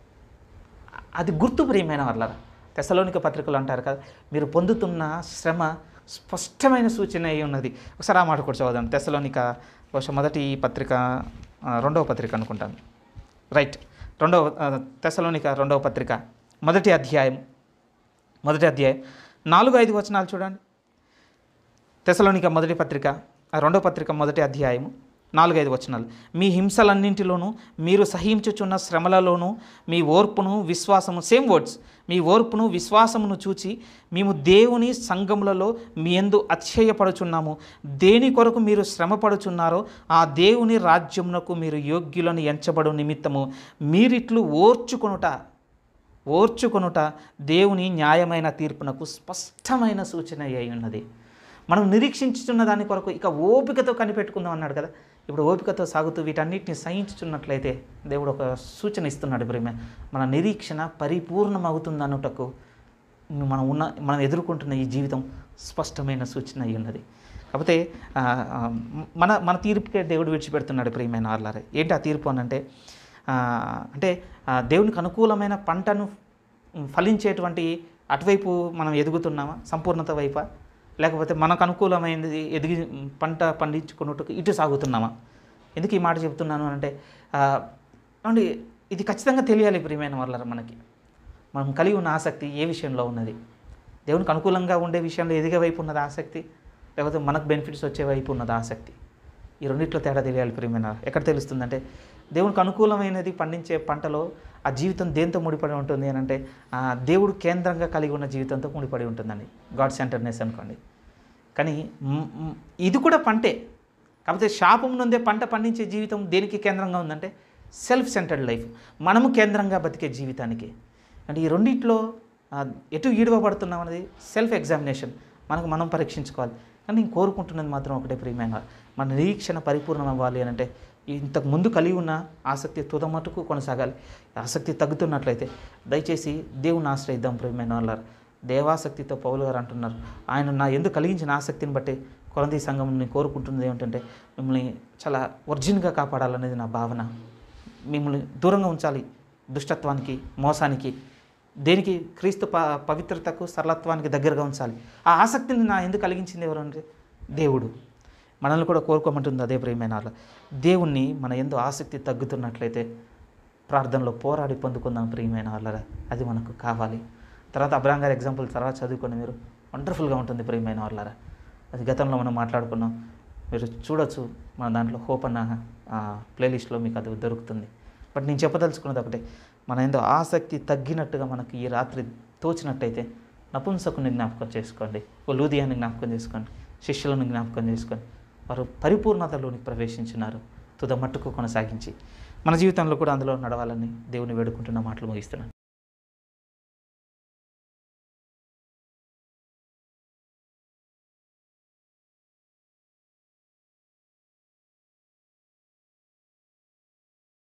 అది గుర్తు ప్రియమైన వాళ్ళ తెసలోనిక పత్రికలు అంటారు కదా మీరు పొందుతున్న శ్రమ స్పష్టమైన సూచన అయి ఉన్నది ఒకసారి ఆ మాట కూడా చదువుదాం తెసలోనిక బహుశా మొదటి పత్రిక ఆ, రెండవ పత్రిక అనుకుంటాను రైట్ రెండవ ఆ, తెసలోనిక రెండవ పత్రిక మొదటి అధ్యాయం మొదటి అధ్యాయం నాలుగు ఐదు వచనాలు చూడండి తెసలోనిక మొదటి పత్రిక ఆ రెండో పత్రిక మొదటి అధ్యాయము నాలుగైదు వచనాలు మీ హింసలన్నింటిలోనూ మీరు సహించుచున్న శ్రమలలోనూ మీ ఓర్పును విశ్వాసము సేమ్ వర్డ్స్ మీ ఓర్పును విశ్వాసమును చూచి మేము దేవుని సంఘములలో మీ ఎందు అతిశయపడుచున్నాము దేని కొరకు మీరు శ్రమపడుచున్నారో ఆ దేవుని రాజ్యమునకు మీరు యోగ్యులను ఎంచబడు నిమిత్తము మీరిట్లు ఓర్చుకొనుట ఓర్చుకొనుట దేవుని న్యాయమైన తీర్పునకు స్పష్టమైన సూచన అయి ఉన్నది మనం నిరీక్షించుచున్న దాని కొరకు ఇక ఓపికతో కనిపెట్టుకుందాం అన్నాడు కదా ఇప్పుడు ఓపికతో సాగుతూ వీటన్నిటిని సహించుచున్నట్లయితే దేవుడు ఒక సూచన ఇస్తున్నాడు ప్రేమ మన నిరీక్షణ పరిపూర్ణమవుతుంది అనుటకు మనం ఉన్న మనం ఎదుర్కొంటున్న ఈ జీవితం స్పష్టమైన సూచన అయి ఉన్నది కాకపోతే ఆ, ఆ, మన మన తీర్పుకే దేవుడు విడిచిపెడుతున్నాడు ప్రియమైన వాళ్ళారే ఏంటి ఆ తీర్పు అని అంటే ఆ, అంటే ఆ, దేవునికి అనుకూలమైన పంటను ఫలించేటువంటి అటువైపు మనం ఎదుగుతున్నామా సంపూర్ణత వైపా లేకపోతే మనకు అనుకూలమైనది ఎదిగి పంట పండించుకున్నట్టుకు ఇటు సాగుతున్నామా ఎందుకు ఈ మాట చెప్తున్నాను అంటే ఆ, ఏమండి ఇది ఖచ్చితంగా తెలియాలి ప్రియమైన వాళ్ళ మనకి మనం కలిగి ఉన్న ఆసక్తి ఏ విషయంలో ఉన్నది దేవునికి అనుకూలంగా ఉండే విషయంలో ఎదిగే వైపు ఉన్నది ఆసక్తి లేకపోతే మనకు బెనిఫిట్స్ వచ్చే వైపు ఉన్నది ఆసక్తి ఈ రెండిట్లో తేడా తెలియాలి ప్రియమైన ఎక్కడ తెలుస్తుందంటే దేవునికి అనుకూలమైనది పండించే పంటలో ఆ జీవితం దేంతో ముడిపడి ఉంటుంది అని అంటే ఆ దేవుడు కేంద్రంగా కలిగి ఉన్న జీవితంతో ముడిపడి ఉంటుందండి గాడ్ సెంటర్నెస్ అనుకోండి కానీ మ్- మ్- ఇది కూడా పంటే కాకపోతే శాపం నుండే పంట పండించే జీవితం దేనికి కేంద్రంగా ఉందంటే సెల్ఫ్ సెంటర్డ్ లైఫ్ మనము కేంద్రంగా బతికే జీవితానికి అంటే ఈ రెండిట్లో ఆ, ఎటు ఈడవబడుతున్నాం అనేది సెల్ఫ్ ఎగ్జామినేషన్ మనకు మనం పరీక్షించుకోవాలి కానీ నేను కోరుకుంటున్నది మాత్రం ఒకటే ప్రియమైన మన నిరీక్షణ పరిపూర్ణం అవ్వాలి అని అంటే ఇంతకు ముందు కలిగి ఉన్న ఆసక్తి తుదమటుకు కొనసాగాలి ఆసక్తి తగ్గుతున్నట్లయితే దయచేసి దేవుని ఆశ్రయిద్దాం ప్రియమైన వాళ్ళ దేవాసక్తితో పౌలు గారు అంటున్నారు ఆయన నా ఎందుకు కలిగించిన ఆసక్తిని బట్టి కొలంది సంఘం నేను కోరుకుంటున్నది ఏమిటంటే మిమ్మల్ని చాలా ఒరిజిన్గా కాపాడాలనేది నా భావన మిమ్మల్ని దూరంగా ఉంచాలి దుష్టత్వానికి మోసానికి దేనికి క్రీస్తు ప పవిత్రతకు సరళత్వానికి దగ్గరగా ఉంచాలి ఆ ఆసక్తిని నా ఎందుకు కలిగించింది ఎవరు అంటే దేవుడు మనల్ని కూడా కోరుకోమంటుంది అదే ప్రియమైన వాళ్ళ దేవుణ్ణి మన ఎందు ఆసక్తి తగ్గుతున్నట్లయితే ప్రార్థనలో పోరాడి పొందుకుందాం ప్రియమైన వాళ్ళ అది మనకు కావాలి తర్వాత అబ్రాహం గారి ఎగ్జాంపుల్ తర్వాత చదువుకొని మీరు వండర్ఫుల్గా ఉంటుంది ప్రియమైన వాళ్ళారా అది గతంలో మనం మాట్లాడుకున్నాం మీరు చూడొచ్చు మన దాంట్లో హోప్ అన్న ప్లేలిస్ట్లో మీకు అది దొరుకుతుంది బట్ నేను చెప్పదలుచుకున్నది ఒకటే మన ఏందో ఆసక్తి తగ్గినట్టుగా మనకి ఈ రాత్రి తోచినట్టయితే నపుంసకుని జ్ఞాపకం చేసుకోండి ఓ లూదియాని జ్ఞాపకం చేసుకోండి శిష్యులను జ్ఞాపకం చేసుకోండి వారు పరిపూర్ణతలోనికి ప్రవేశించినారు తుద మట్టుకు కొనసాగించి మన జీవితంలో కూడా అందులో నడవాలని దేవుని వేడుకుంటున్న మాటలు ముగిస్తున్నాను